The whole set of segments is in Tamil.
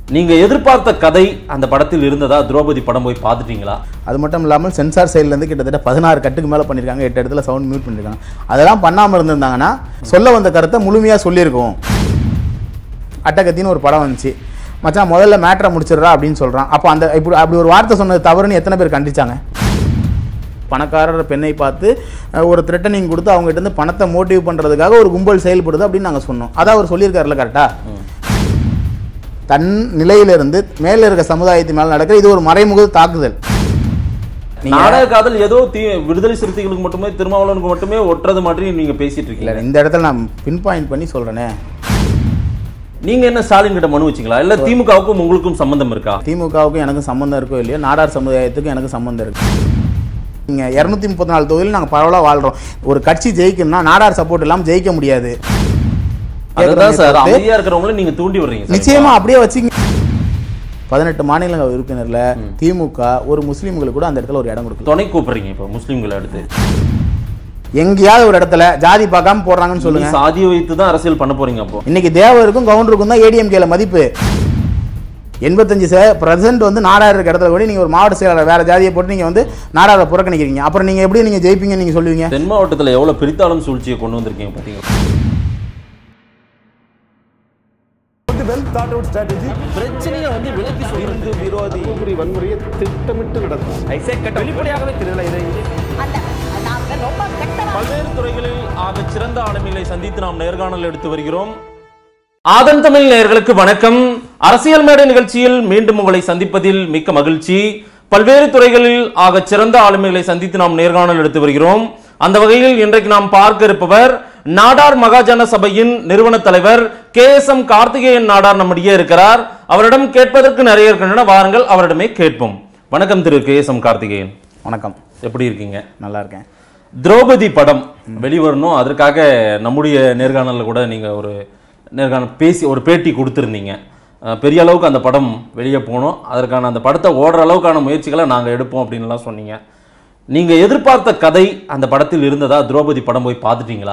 நீங்க எதிர்பார்த்த கதை அந்த படத்தில் இருந்ததா திரௌபதி படம் போய் பார்த்துட்டீங்களா அது மட்டும் இல்லாமல் சென்சார் சைட்லேருந்து கிட்டத்தட்ட பதினாறு கட்டுக்கு மேலே பண்ணியிருக்காங்க எட்டு இடத்துல சவுண்ட் மியூட் பண்ணியிருக்காங்க அதெல்லாம் பண்ணாமல் இருந்திருந்தாங்கன்னா சொல்ல வந்த கருத்தை முழுமையாக சொல்லியிருக்கோம் அட்டகத்தின்னு ஒரு படம் வந்துச்சு மச்சான் முதல்ல மேட்ரை முடிச்சிடுறா அப்படின்னு சொல்கிறான் அப்போ அந்த இப்படி அப்படி ஒரு வார்த்தை சொன்னது தவறுன்னு எத்தனை பேர் கண்டிச்சாங்க பணக்காரர் பெண்ணை பார்த்து அஹ், ஒரு த்ரெட்டனிங் கொடுத்து அவங்ககிட்ட இருந்து பணத்தை மோட்டிவ் பண்ணுறதுக்காக ஒரு கும்பல் செயல்படுது அப்படின்னு நாங்கள் சொன்னோம் அதான் அவர் சொல்லியிருக்காருல்ல கரெக்டாக தன் நிலையிலிருந்து மேலே இருக்க சமுதாயத்து மேலே நடக்கிற இது ஒரு மறைமுக தாக்குதல் நீங்க- நாடக காதல் ஏதோ தீ விடுதலை சிறுத்தைகளுக்கு மட்டுமே திருமாவளவனுக்கு மட்டுமே ஒட்டுறது மாதிரி நீங்க பேசிட்டு இல்ல இருக்கீங்க இந்த இடத்துல நான் பின் பாயிண்ட் பண்ணி சொல்றேனே நீங்க என்ன ஸ்டாலின் கிட்ட மனு வச்சீங்களா இல்ல திமுகவுக்கும் உங்களுக்கும் சம்பந்தம் இருக்கா திமுகவுக்கும் எனக்கும் சம்மந்தம் இருக்கோ இல்லையோ நாடார் சமுதாயத்துக்கும் எனக்கு சம்மந்தம் இருக்கு நீங்க இரநூத்தி முப்பத்தி நாலு தொகுதியில் நாங்கள் பரவலாக வாழ்றோம் ஒரு கட்சி ஜெயிக்கணும்னா நாடார் சப்போர்ட் இல்லாமல் ஜெயிக்க முடியாது அதுதான் சார் கேக்குறவங்க அமைதியா இருக்கிறவங்கள நீங்க தூண்டி வர்றீங்க சார். நிச்சயமா அப்படியே வச்சுங்க பதினெட்டு மாநில உறுப்பினர்ல திமுக ஒரு முஸ்லீம்களுக்கு கூட அந்த இடத்துல ஒரு இடம் கொடுக்கல துணை கூப்பிடுறீங்க இப்ப முஸ்லீம்களை அடுத்து எங்கேயாவது ஒரு இடத்துல ஜாதி பார்க்காம போடுறாங்கன்னு சொல்லுங்க சாதியை வைத்து தான் அரசியல் பண்ண போறீங்க அப்போ இன்னைக்கு தேவருக்கும் கவுண்டருக்கும் தான் ஏடிஎம்கேல மதிப்பு எண்பத்தஞ்சு பிரசன்ட் வந்து நாடார் இருக்க இடத்துல கூட நீங்க ஒரு மாவட்ட செயலாளர் வேற ஜாதியை போட்டு நீங்க வந்து நாடாரை புறக்கணிக்கிறீங்க அப்புறம் நீங்க எப்படி நீங்க ஜெயிப்பீங்கன்னு நீங்க சொல்லுவீங்க தென் மாவட்டத்துல எவ்வளவு பிரித்தாளும் சூழ்ச்சியை கொண்டு வந்திருக்கீங்க பாத்தீங்களா the well thought out strategy பிரச்சனையை வந்து விலக்கி சொல்றது விரோதி தர்மபுரி வன்முறையை திட்டமிட்டு நடத்தும் வெளிப்படையாகவே தெரியல இதை அந்த நாங்க ரொம்ப கெட்டவா பல்வேறு துறைகளில் ஆக சிறந்த ஆளுமைகளை சந்தித்து நாம் நேர்காணல் எடுத்து வருகிறோம் ஆதன் தமிழ் நேயர்களுக்கு வணக்கம் அரசியல் மேடை நிகழ்ச்சியில் மீண்டும் உங்களை சந்திப்பதில் மிக்க மகிழ்ச்சி பல்வேறு துறைகளில் ஆக சிறந்த ஆளுமைகளை சந்தித்து நாம் நேர்காணல் எடுத்து வருகிறோம் அந்த வகையில் இன்றைக்கு நாம் பார்க்க இருப்பவர் நாடார் மகாஜன சபையின் நிறுவன தலைவர் K S M Karthikeyan Nadar நம்மிடையே இருக்கிறார் அவரிடம் கேட்பதற்கு நிறைய இருக்கின்றன வாருங்கள் அவரிடமே கேட்போம் வணக்கம் Thiru K S M Karthikeyan வணக்கம் எப்படி இருக்கீங்க நல்லா இருக்கேன் திரௌபதி படம் வெளிவரணும் அதற்காக நம்முடைய நேர்காணல்ல கூட நீங்க ஒரு நேர்காணல் பேசி ஒரு பேட்டி கொடுத்துருந்தீங்க அஹ் பெரிய அளவுக்கு அந்த படம் வெளியே போகணும் அதற்கான அந்த படத்தை ஓடுற அளவுக்கான முயற்சிகளை நாங்கள் எடுப்போம் அப்படின்லாம் சொன்னீங்க நீங்க எதிர்பார்த்த கதை அந்த படத்தில் இருந்ததா திரௌபதி படம் போய் பார்த்துட்டீங்களா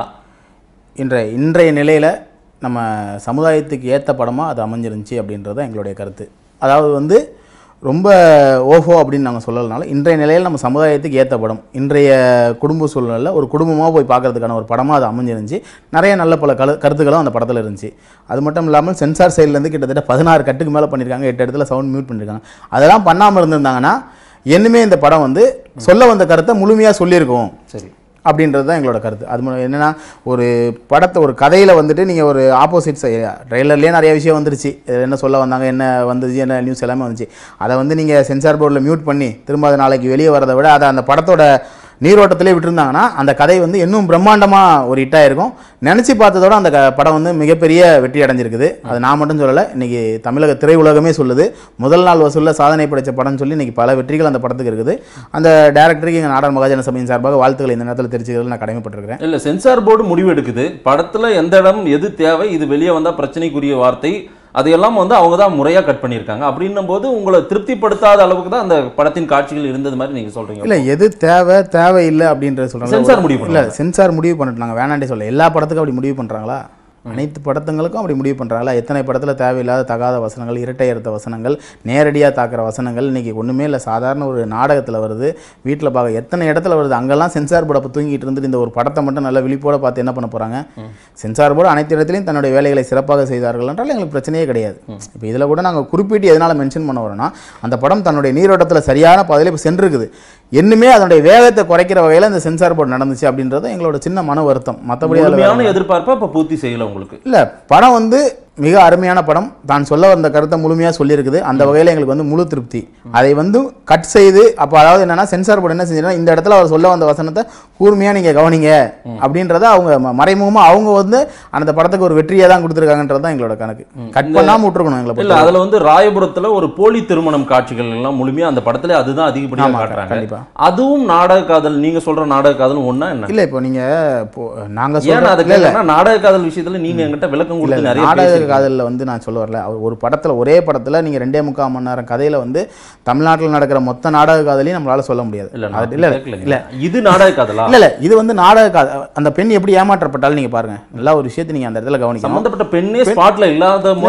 இன்றைய இன்றைய நிலையில நம்ம சமுதாயத்துக்கு ஏத்த படமா அது அமைஞ்சிருந்துச்சு அப்படின்றது தான் எங்களுடைய கருத்து அதாவது வந்து ரொம்ப ஓஹோ அப்படின்னு நாங்கள் சொல்லலனால இன்றைய நிலையில் நம்ம சமுதாயத்துக்கு ஏற்ற படம் இன்றைய குடும்ப சூழ்நிலையில் ஒரு குடும்பமாக போய் பார்க்கறதுக்கான ஒரு படமாக அது அமைஞ்சிருந்துச்சு நிறைய நல்ல பல கரு கருத்துக்களும் அந்த படத்தில் இருந்துச்சு அது மட்டும் இல்லாமல் சென்சார் சைட்லேருந்து கிட்டத்தட்ட பதினாறு கட்டுக்கு மேலே பண்ணியிருக்காங்க எட்டு இடத்துல சவுண்ட் மியூட் பண்ணியிருக்காங்க அதெல்லாம் பண்ணாமல் இருந்திருந்தாங்கன்னா என்னுமே இந்த படம் வந்து சொல்ல வந்த கருத்தை முழுமையாக சொல்லியிருக்கோம் சரி அப்படின்றது தான் எங்களோட கருத்து அது மு- என்னன்னா ஒரு படத்தை ஒரு கதையில் வந்துட்டு நீங்கள் ஒரு ஆப்போசிட் ட்ரெய்லர்லேயே நிறைய விஷயம் வந்துருச்சு இது என்ன சொல்ல வந்தாங்க என்ன வந்துச்சு என்ன நியூஸ் எல்லாமே வந்துச்சு அதை வந்து நீங்கள் சென்சார் போர்டில் மியூட் பண்ணி திரும்ப அது நாளைக்கு வெளியே வரதை விட அதை அந்த படத்தோட நீரோட்டத்திலே விட்டுருந்தாங்கன்னா அந்த கதை வந்து இன்னும் பிரம்மாண்டமாக ஒரு ஹிட்டாக இருக்கும் நினச்சி பார்த்ததோட அந்த க- படம் வந்து மிகப்பெரிய வெற்றி அடைஞ்சிருக்குது அது நான் மட்டும் சொல்லலை இன்னைக்கு தமிழக திரையுலகமே சொல்லுது முதல் நாள் வசூலில் சாதனை படைத்த படம்னு சொல்லி இன்னைக்கு பல வெற்றிகள் அந்த படத்துக்கு இருக்குது அந்த டேரக்டருக்கு எங்கள் நாடார் மகாஜன சபையின் சார்பாக வாழ்த்துக்களை இந்த நேரத்தில் தெரிஞ்சுக்கிறது நான் கடமைப்பட்டிருக்கிறேன் இல்ல சென்சார் போர்டு முடிவு எடுக்குது படத்துல எந்த இடம் எது தேவை இது வெளியே வந்தா பிரச்சனைக்குரிய வார்த்தை அதையெல்லாம் வந்து அவங்க தான் முறையா கட் பண்ணியிருக்காங்க அப்படின்னும் போது உங்களை திருப்திப்படுத்தாத அளவுக்கு தான் அந்த படத்தின் காட்சிகள் இருந்தது மாதிரி நீங்க சொல்றீங்க இல்ல எது தேவை தேவையில்லை அப்படின்றத சொல்றாங்க சென்சார் முடிவு இல்ல சென்சார் முடிவு பண்ணிட்டாங்க வேணாண்டே சொல்ல எல்லா படத்துக்கும் அப்படி முடிவு பண்றாங்களா அனைத்து படத்துங்களுக்கும் அப்படி முடிவு பண்றாங்களா எத்தனை படத்துல தேவையில்லாத தகாத வசனங்கள் இரட்டை அர்த்த வசனங்கள் நேரடியா தாக்குற வசனங்கள் இன்னைக்கு ஒண்ணுமே இல்லை சாதாரண ஒரு நாடகத்துல வருது வீட்டில் பார்க்க எத்தனை இடத்துல வருது அங்கெல்லாம் சென்சார் போர்டு அப்போ தூங்கிட்டு இருந்துட்டு இந்த ஒரு படத்தை மட்டும் நல்லா விழிப்போட பார்த்து என்ன பண்ண போறாங்க சென்சார் போர்டு அனைத்து இடத்துலையும் தன்னுடைய வேலைகளை சிறப்பாக செய்தார்கள் என்றால் எங்களுக்கு பிரச்சனையே கிடையாது இப்போ இதில் கூட நாங்கள் குறிப்பிட்டு எதனால் மென்ஷன் பண்ண வரோம்னா அந்த படம் தன்னுடைய நீரோட்டத்தில் சரியான பாதையில் இப்போ சென்றிருக்குது இன்னுமே அதனுடைய வேகத்தை குறைக்கிற வகையில் இந்த சென்சார் போர்டு நடந்துச்சு அப்படின்றது எங்களோட சின்ன மன வருத்தம் மற்றபடி அதில் முழுமையான எதிர்பார்ப்பை அப்ப பூர்த்தி செய்யல உங்களுக்கு இல்லை படம் வந்து மிக அருமையான படம் தான் சொல்ல வந்த கருத்தை முழுமையாக சொல்லியிருக்குது அந்த வகையில் எங்களுக்கு வந்து முழு திருப்தி அதை வந்து கட் செய்து அப்போ அதாவது என்னன்னா சென்சார் போர்டு என்ன செஞ்சுன்னா இந்த இடத்துல அவர் சொல்ல வந்த வசனத்தை கூர்மையாக நீங்கள் கவனிங்க அப்படின்றத அவங்க ம- மறைமுகமா அவங்க வந்து அந்த படத்துக்கு ஒரு வெற்றியை தான் கொடுத்துருக்காங்கன்றது தான் எங்களோட கணக்கு கட் பண்ணாமல் விட்டுருக்கணும் எங்களை இல்ல பொறுத்தவரை. அதுல வந்து ராயபுரத்துல ஒரு போலி திருமணம் காட்சிகள் எல்லாம் முழுமையா அந்த படத்துல அதுதான் அதிகப்படியா ஆமா, காட்டுறாங்க கண்டிப்பா. அதுவும் நாடக காதல் நீங்க சொல்ற நாடக காதல் ஒண்ணா என்ன இல்லை இப்போ நீங்கள் இப்போ நாங்கள் ஏன் சொல்ல அதுக்கு இல்ல நாடக காதல் விஷயத்துல நீங்க என்கிட்ட விளக்கம் இல்ல, கொடுத்து இல்ல, நிறைய நாடக பேசியிருக்கீங்க. காதலில் வந்து நான் சொல்ல வரல அவர் ஒரு படத்தில் ஒரே படத்தில் நீங்கள் ரெண்டே முக்கால் மணி நேரம் கதையில் வந்து தமிழ்நாட்டில் நடக்கிற மொத்த நாடக காதலையும் நம்மளால சொல்ல முடியாது இல்ல நான் அது- இல்ல கேட்கலைங்க. இல்ல இது நாடக காதலா இல்ல இல்ல இது வந்து நாடக காத அந்த பெண் எப்படி ஏமாற்றப்பட்டாலும் நீங்க பாருங்க நல்லா ஒரு விஷயத்தை நீங்க அந்த இடத்துல கவனிக்கணும் சம்பந்தப்பட்ட பெண்ணே ஸ்பாட்ல இல்லாத இல்ல, மாதிரி இல்ல,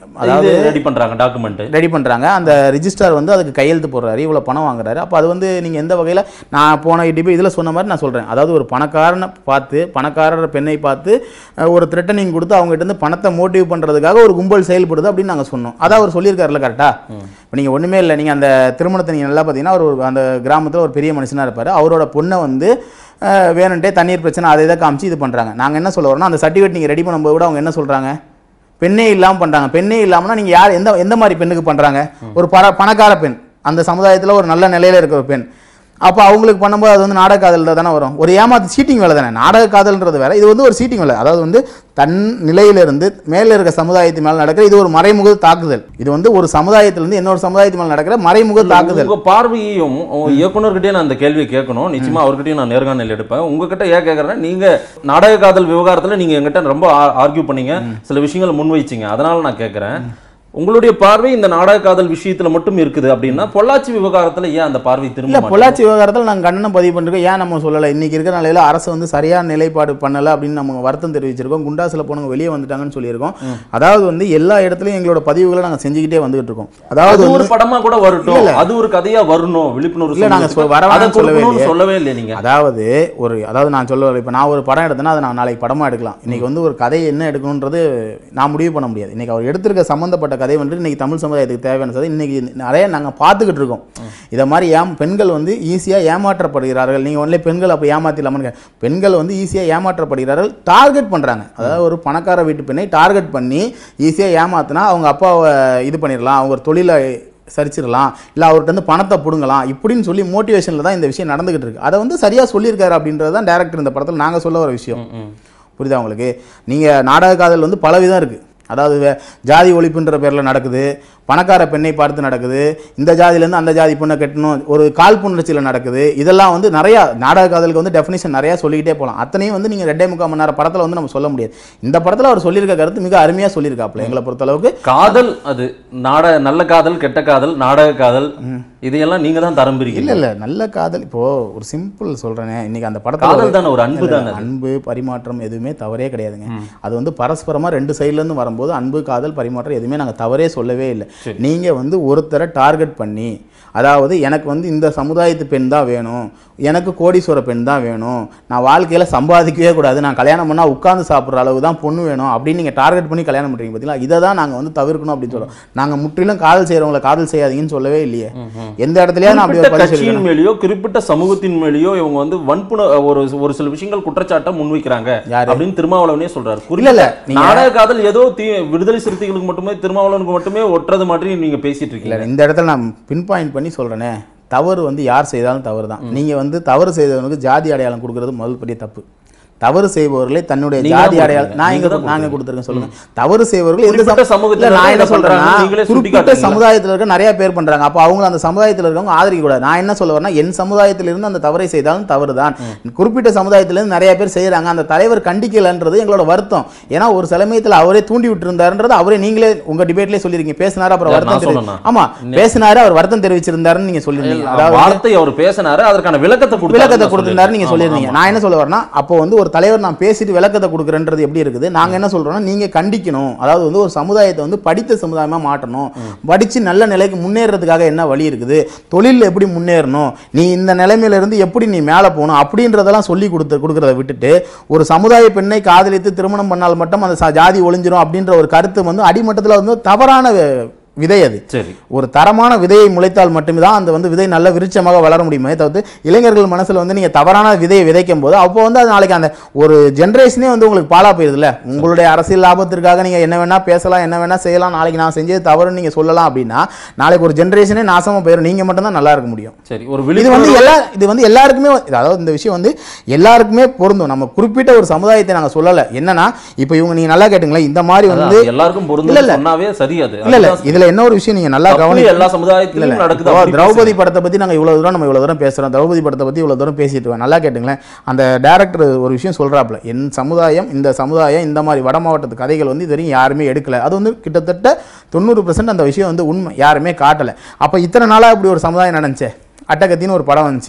அதாவது இது ரெடி பண்றாங்க டாக்குமெண்ட் ரெடி பண்ணுறாங்க அந்த ரிஜிஸ்டார் வந்து அதுக்கு கையெழுத்து போடுறாரு இவ்வளோ பணம் வாங்குறாரு அப்போ அது வந்து நீங்கள் எந்த வகையில் நான் போன டிபி இதில் சொன்ன மாதிரி நான் சொல்கிறேன் அதாவது ஒரு பணக்காரனை பார்த்து பணக்காரர் பெண்ணை பார்த்து அஹ், ஒரு த்ரெட்டனிங் கொடுத்து அவங்ககிட்ட இருந்து பணத்தை மோட்டிவ் பண்ணுறதுக்காக ஒரு கும்பல் செயல்படுது அப்படின்னு நாங்கள் சொன்னோம் அதான் அவர் சொல்லியிருக்காருல்ல கரெக்டாக இப்போ நீங்கள் ஒன்றுமே இல்லை நீங்கள் அந்த திருமணத்தை நீங்கள் நல்லா பார்த்தீங்கன்னா அவர் ஒரு அந்த கிராமத்தில் ஒரு பெரிய மனுஷனாக இருப்பார் அவரோட பொண்ணை வந்து அஹ், வேணுன்ட்டே தண்ணீர் பிரச்சனை அதை இதை காமிச்சு இது பண்ணுறாங்க நாங்கள் என்ன சொல்ல வரோம்னா அந்த சர்டிஃபிகேட் நீங்கள் ரெடி பண்ணும்போது கூட அவங்க என்ன சொல்கிறாங்க பெண்ணே இல்லாமல் பண்ணுறாங்க பெண்ணே இல்லாமல்னா நீங்கள் யார் எந்த எந்த மாதிரி பெண்ணுக்கு பண்ணுறாங்க ஒரு பண பணக்கார பெண் அந்த சமுதாயத்தில் ஒரு நல்ல நிலையில் இருக்கிற பெண் அப்போ அவங்களுக்கு பண்ணும்போது அது வந்து நாடக காதல் தானே வரும் ஒரு ஏமாத்து சீட்டிங் வேலை தானே நாடக காதல்ன்றது வேற இது வந்து ஒரு சீட்டிங் வேலை அதாவது வந்து தன் நிலையிலிருந்து மேலே இருக்க சமுதாயத்து மேலே நடக்கிற இது ஒரு மறைமுக தாக்குதல் இது வந்து ஒரு சமுதாயத்திலிருந்து இன்னொரு சமுதாயத்து மேலே நடக்கிற மறைமுக தாக்குதல் உங்க பார்வையையும் உங்க இயக்குனர்கிட்டயே நான் இந்த கேள்வியை கேட்கணும் நிச்சயமா அவர்கிட்டயும் நான் நேர்காணல் எடுப்பேன் உங்ககிட்ட ஏன் கேட்கறேன்னா நீங்க நாடக காதல் விவகாரத்துல நீங்க என்கிட்ட ரொம்ப ஆர்கியூ பண்ணீங்க சில விஷயங்களை முன்வைச்சீங்க அதனால நான் கேட்கறேன் உங்களுடைய பார்வை இந்த நாடக காதல் விஷயத்துல மட்டும் இருக்குது அப்படின்னா பொள்ளாச்சி விவகாரத்துல ஏன் அந்த பார்வை இல்லை திரும்ப மாட்டேங்குது? பொள்ளாச்சி விவகாரத்தில் நாங்கள் கண்டனம் பதிவு பண்ணிருக்கோம் ஏன் நம்ம சொல்லலை இன்னைக்கு இருக்கிற நிலையில் அரசு வந்து சரியான நிலைப்பாடு பண்ணலை அப்படின்னு நம்ம வருத்தம் தெரிவிச்சிருக்கோம் குண்டாசில் போனவங்க வெளியே வந்துட்டாங்கன்னு சொல்லியிருக்கோம் அதாவது வந்து எல்லா இடத்துலையும் எங்களோட பதிவுகளை நாங்கள் செஞ்சுக்கிட்டே வந்துகிட்டு இருக்கோம் அதாவது அது வந்து ஒரு படமா கூட வரட்டும் அது ஒரு கதையா வரணும் விழிப்புணர்வு இல்ல, நாங்க சமூகத்துக்கு. சொ- வர அதை வேணாம்னு சொல்லவே கொடுக்கணும்னு இல்லையே. சொல்லவே இல்லை நீங்க அதாவது ஒரு அதாவது நான் சொல்ல இப்போ நான் ஒரு படம் எடுத்தேன்னா அதை நான் நாளைக்கு படமா எடுக்கலாம் இன்னைக்கு வந்து ஒரு கதை என்ன எடுக்கணுன்றது நான் முடிவு பண்ண முடியாது இன்னைக்கு அவர் எடுத்திருக்க சம்மந்தப்பட்ட கதை வந்து இன்னைக்கு தமிழ் சமுதாயத்துக்கு தேவையான கதை இன்னைக்கு நிறைய நாங்கள் பார்த்துக்கிட்டு இருக்கோம் இதை மாதிரி ஏம் பெண்கள் வந்து ஈஸியாக ஏமாற்றப்படுகிறார்கள் நீங்கள் ஒன்லே பெண்கள் அப்போ ஏமாத்திடலாமான்னு பெண்கள் வந்து ஈஸியாக ஏமாற்றப்படுகிறார்கள் டார்கெட் பண்ணுறாங்க அதாவது ஒரு பணக்கார வீட்டு பெண்ணை டார்கெட் பண்ணி ஈஸியாக ஏமாத்தினா அவங்க அப்பாவை இது பண்ணிடலாம் அவங்க ஒரு தொழிலை சரிச்சிடலாம் இல்லை அவர்கிட்ட இருந்து பணத்தை பிடுங்கலாம் இப்படின்னு சொல்லி மோட்டிவேஷனில் தான் இந்த விஷயம் நடந்துகிட்டு இருக்கு அதை வந்து சரியாக சொல்லியிருக்காரு அப்படின்றது தான் டேரக்டர் இந்த படத்தில் நாங்கள் சொல்ல வர விஷயம் புரியுதா உங்களுக்கு நீங்கள் நாடக காதல் வந்து பல விதம் இருக்குது அதாவது வே- ஜாதி ஒழிப்புன்ற பேரில் நடக்குது பணக்கார பெண்ணை பார்த்து நடக்குது இந்த ஜாதியிலேருந்து அந்த ஜாதி பொண்ணை கட்டணும் ஒரு காழ்ப்புணர்ச்சியில் நடக்குது இதெல்லாம் வந்து நிறையா நாடக காதலுக்கு வந்து டெஃபினேஷன் நிறையா சொல்லிக்கிட்டே போகலாம் அத்தனையும் வந்து நீங்கள் ரெண்டே முக்கால் மணி நேரம் படத்தில் வந்து நம்ம சொல்ல முடியாது இந்த படத்தில் அவர் சொல்லியிருக்க கருத்து மிக அருமையாக சொல்லியிருக்காப்புல எங்களை பொறுத்தளவுக்கு காதல் அது நாட நல்ல காதல் கெட்ட காதல் நாடக காதல் இதையெல்லாம் நீங்க தான் தரம் இல்ல பிரிக்கல இல்ல நல்ல காதல் இப்போ ஒரு சிம்பிள் சொல்றேனே இன்னைக்கு அந்த காதல் படத்துல தானே ஒரு அன்பு இல்ல, தானே அது. அன்பு பரிமாற்றம் எதுவுமே தவறே கிடையாதுங்க அது வந்து பரஸ்பரமா ரெண்டு சைடுல இருந்து வரும்போது அன்பு காதல் பரிமாற்றம் எதுவுமே நாங்க தவறே சொல்லவே இல்லை நீங்க வந்து ஒருத்தரை டார்கெட் பண்ணி அதாவது எனக்கு வந்து இந்த சமுதாயத்து பெண் தான் வேணும் எனக்கு கோடீஸ்வர பெண் தான் வேணும் நான் வாழ்க்கையில சம்பாதிக்கவே கூடாது நான் கல்யாணம் பண்ணா உட்கார்ந்து சாப்பிட்ற அளவு தான் பொண்ணு வேணும் அப்படின்னு நீங்க டார்கெட் பண்ணி கல்யாணம் பண்றீங்க பார்த்தீங்களா இதை தான் நாங்க வந்து தவிர்க்கணும் அப்படின்னு சொல்றோம் நாங்க முற்றிலும் காதல் செய்யறவங்களை காதல் செய்யாதீங்கன்னு சொல்லவே இல்லையே எந்த இடத்துலயா நான் அப்படி ஒரு குறிப்பிட்ட பதிவு சொல்லிருக்கேனா? கட்சியின் மேலேயோ குறிப்பிட்ட சமூகத்தின் மேலேயோ இவங்க வந்து வன்புண ஒரு ஒரு சில விஷயங்கள் குற்றச்சாட்டை முன்வைக்கிறாங்க யாரு? அப்படின்னு திருமாவளவனே சொல்றாரு இல்ல, இல்ல, குறிப்பிட்ட நீங்க- நாடக காதல் ஏதோ தீ விடுதலை சிறுத்தைகளுக்கு மட்டுமே திருமாவளவனுக்கு மட்டுமே ஒட்டுறது மாதிரி நீங்க பேசிட்டு இல்லை இருக்கீங்க இந்த இடத்துல நான் பின் பாயிண்ட் பண்ணி சொல்கிறேனே தவறு வந்து யார் செய்தாலும் தவறு தான் நீங்கள் வந்து தவறு செய்தவனுக்கு ஜாதி அடையாளம் கொடுக்கறது முதல் பெரிய தப்பு தவறு செய்பவர்களை தன்னுடைய நீங்க ஜாதி தான் அடையாளம் நான் நீங்க எங்க தான் நாங்க கொடுத்துருக்கேன் சொல்லுங்க தவறு செய்பவர்கள் எந்த குறிப்பிட்ட சம- சமூகத்துல இல்ல, நான் என்ன என்ன சொல்றேன்னா பண்றாங்கன்னு நீங்களே சுட்டி குறிப்பிட்ட காட்டுறீங்களா? சமுதாயத்தில் இருக்க நிறைய பேர் பண்றாங்க அப்போ அவங்க அந்த சமுதாயத்தில் இருக்கவங்க ஆதரிக்க கூடாது நான் என்ன சொல்ல வரேன்னா என் சமுதாயத்தில் இருந்து அந்த தவறை செய்தாலும் தவறு தான் குறிப்பிட்ட சமுதாயத்திலிருந்து நிறைய பேர் செய்யறாங்க அந்த தலைவர் கண்டிக்கலன்றது எங்களோட வருத்தம் ஏன்னா ஒரு சமயத்தில் அவரே தூண்டி விட்டுருந்தாருன்றது அவரே நீங்களே உங்க டிபேட்லயே சொல்லிருக்கீங்க பேசினாரு அப்புறம் யார், நான் வருத்தம் தெரிவி- சொன்னேனா? ஆமா பேசினாரு அவர் வருத்தம் தெரிவிச்சிருந்தாருன்னு நீங்க சொல்லிருந்தீங்க அதாவது வார்த்தை அவர் பேசினாரு அதற்கான விளக்கத்தை கொடுத்தாருன்னு விளக்கத்தை நான் கொடுத்திருந்தாரு நீங்க சொல்லியிருக்கேன். சொல்லியிருந்தீங்க ஆமா, நான் என்ன சொல்ல வரேன்னா அப்போ வந்து ஒரு தலைவர் நான் பேசிட்டு விளக்கத்தை கொடுக்குறேன்றது எப்படி இருக்குது நாங்க என்ன சொல்றோம்னா நீங்க கண்டிக்கணும் அதாவது வந்து ஒரு சமுதாயத்தை வந்து படித்த சமுதாயமா மாற்றணும் படிச்சு நல்ல நிலைக்கு முன்னேறதுக்காக என்ன வழி இருக்குது தொழிலில் எப்படி முன்னேறணும் நீ இந்த நிலைமையில இருந்து எப்படி நீ மேலே போகணும் அப்படின்றதெல்லாம் சொல்லி கொடுத்து கொடுக்கறத விட்டுட்டு ஒரு சமுதாய பெண்ணை காதலித்து திருமணம் பண்ணால் மட்டும் அந்த ச- ஜாதி ஒளிஞ்சிரும் அப்படின்ற ஒரு கருத்து வந்து அடிமட்டத்தில் வந்து தவறான வி- விதை அது சரி ஒரு தரமான விதையை முளைத்தால் மட்டுமே தான் அந்த வந்து விதை நல்ல விருட்சமாக வளர முடியுமே தவிர்த்து இளைஞர்கள் மனசுல வந்து நீங்க தவறான விதையை விதைக்கும் போது அப்போ வந்து அது நாளைக்கு அந்த ஒரு ஜென்ரேஷனே வந்து உங்களுக்கு பாலா போயிருதுல்ல உங்களுடைய அரசியல் லாபத்திற்காக நீங்க என்ன வேணா பேசலாம் என்ன வேணா செய்யலாம் நாளைக்கு நான் செஞ்சது தவறுன்னு நீங்க சொல்லலாம் அப்படின்னா நாளைக்கு ஒரு ஜென்ரேஷனே நாசமா போயிடும் நீங்க மட்டும் தான் நல்லா இருக்க முடியும் சரி ஒரு இது வந்து விழிப்புணர்வு எல்லா இது வந்து எல்லாருக்குமே வந்து- அதாவது இந்த விஷயம் வந்து எல்லாருக்குமே பொருந்தும் நம்ம குறிப்பிட்ட ஒரு சமுதாயத்தை நாங்க சொல்லல என்னன்னா இப்போ இவங்க நீங்க நல்லா கேட்டுங்களேன் இந்த மாதிரி வந்து அதான், எல்லாருக்கும் இல்ல, பொருந்து இல்ல. சொன்னாவே சரி அது இல்ல இல்ல அதுதான் இதுல என்ன ஒரு விஷயம் நீங்க நல்லா தப்பு கவனி எல்லா இல்ல, இல்ல. சமுதாயத்திலும் நடக்குது இப்போ அப்படி திரௌபதி பேசுங்க. படத்தை பத்தி நாங்க இவ்வளவு தூரம் நம்ம இவ்வளவு தூரம் பேசுறோம் திரௌபதி படத்தை பத்தி இவ்வளவு தூரம் பேசிட்டு இருக்கோம். நல்லா கேட்டுங்களேன் அந்த டேரக்டர் ஒரு விஷயம் சொல்றாப்ல என் சமுதாயம் இந்த சமுதாயம் இந்த மாதிரி வட மாவட்டத்து கதைகள் வந்து இது வரைக்கும் யாருமே எடுக்கல அது வந்து கிட்டத்தட்ட தொண்ணூறு அந்த விஷயம் வந்து உண்மை யாருமே காட்டல அப்ப இத்தனை நாளா இப்படி ஒரு சமுதாயம் நடந்துச்சே அட்டகத்தின்னு ஒரு படம் வந்துச்சு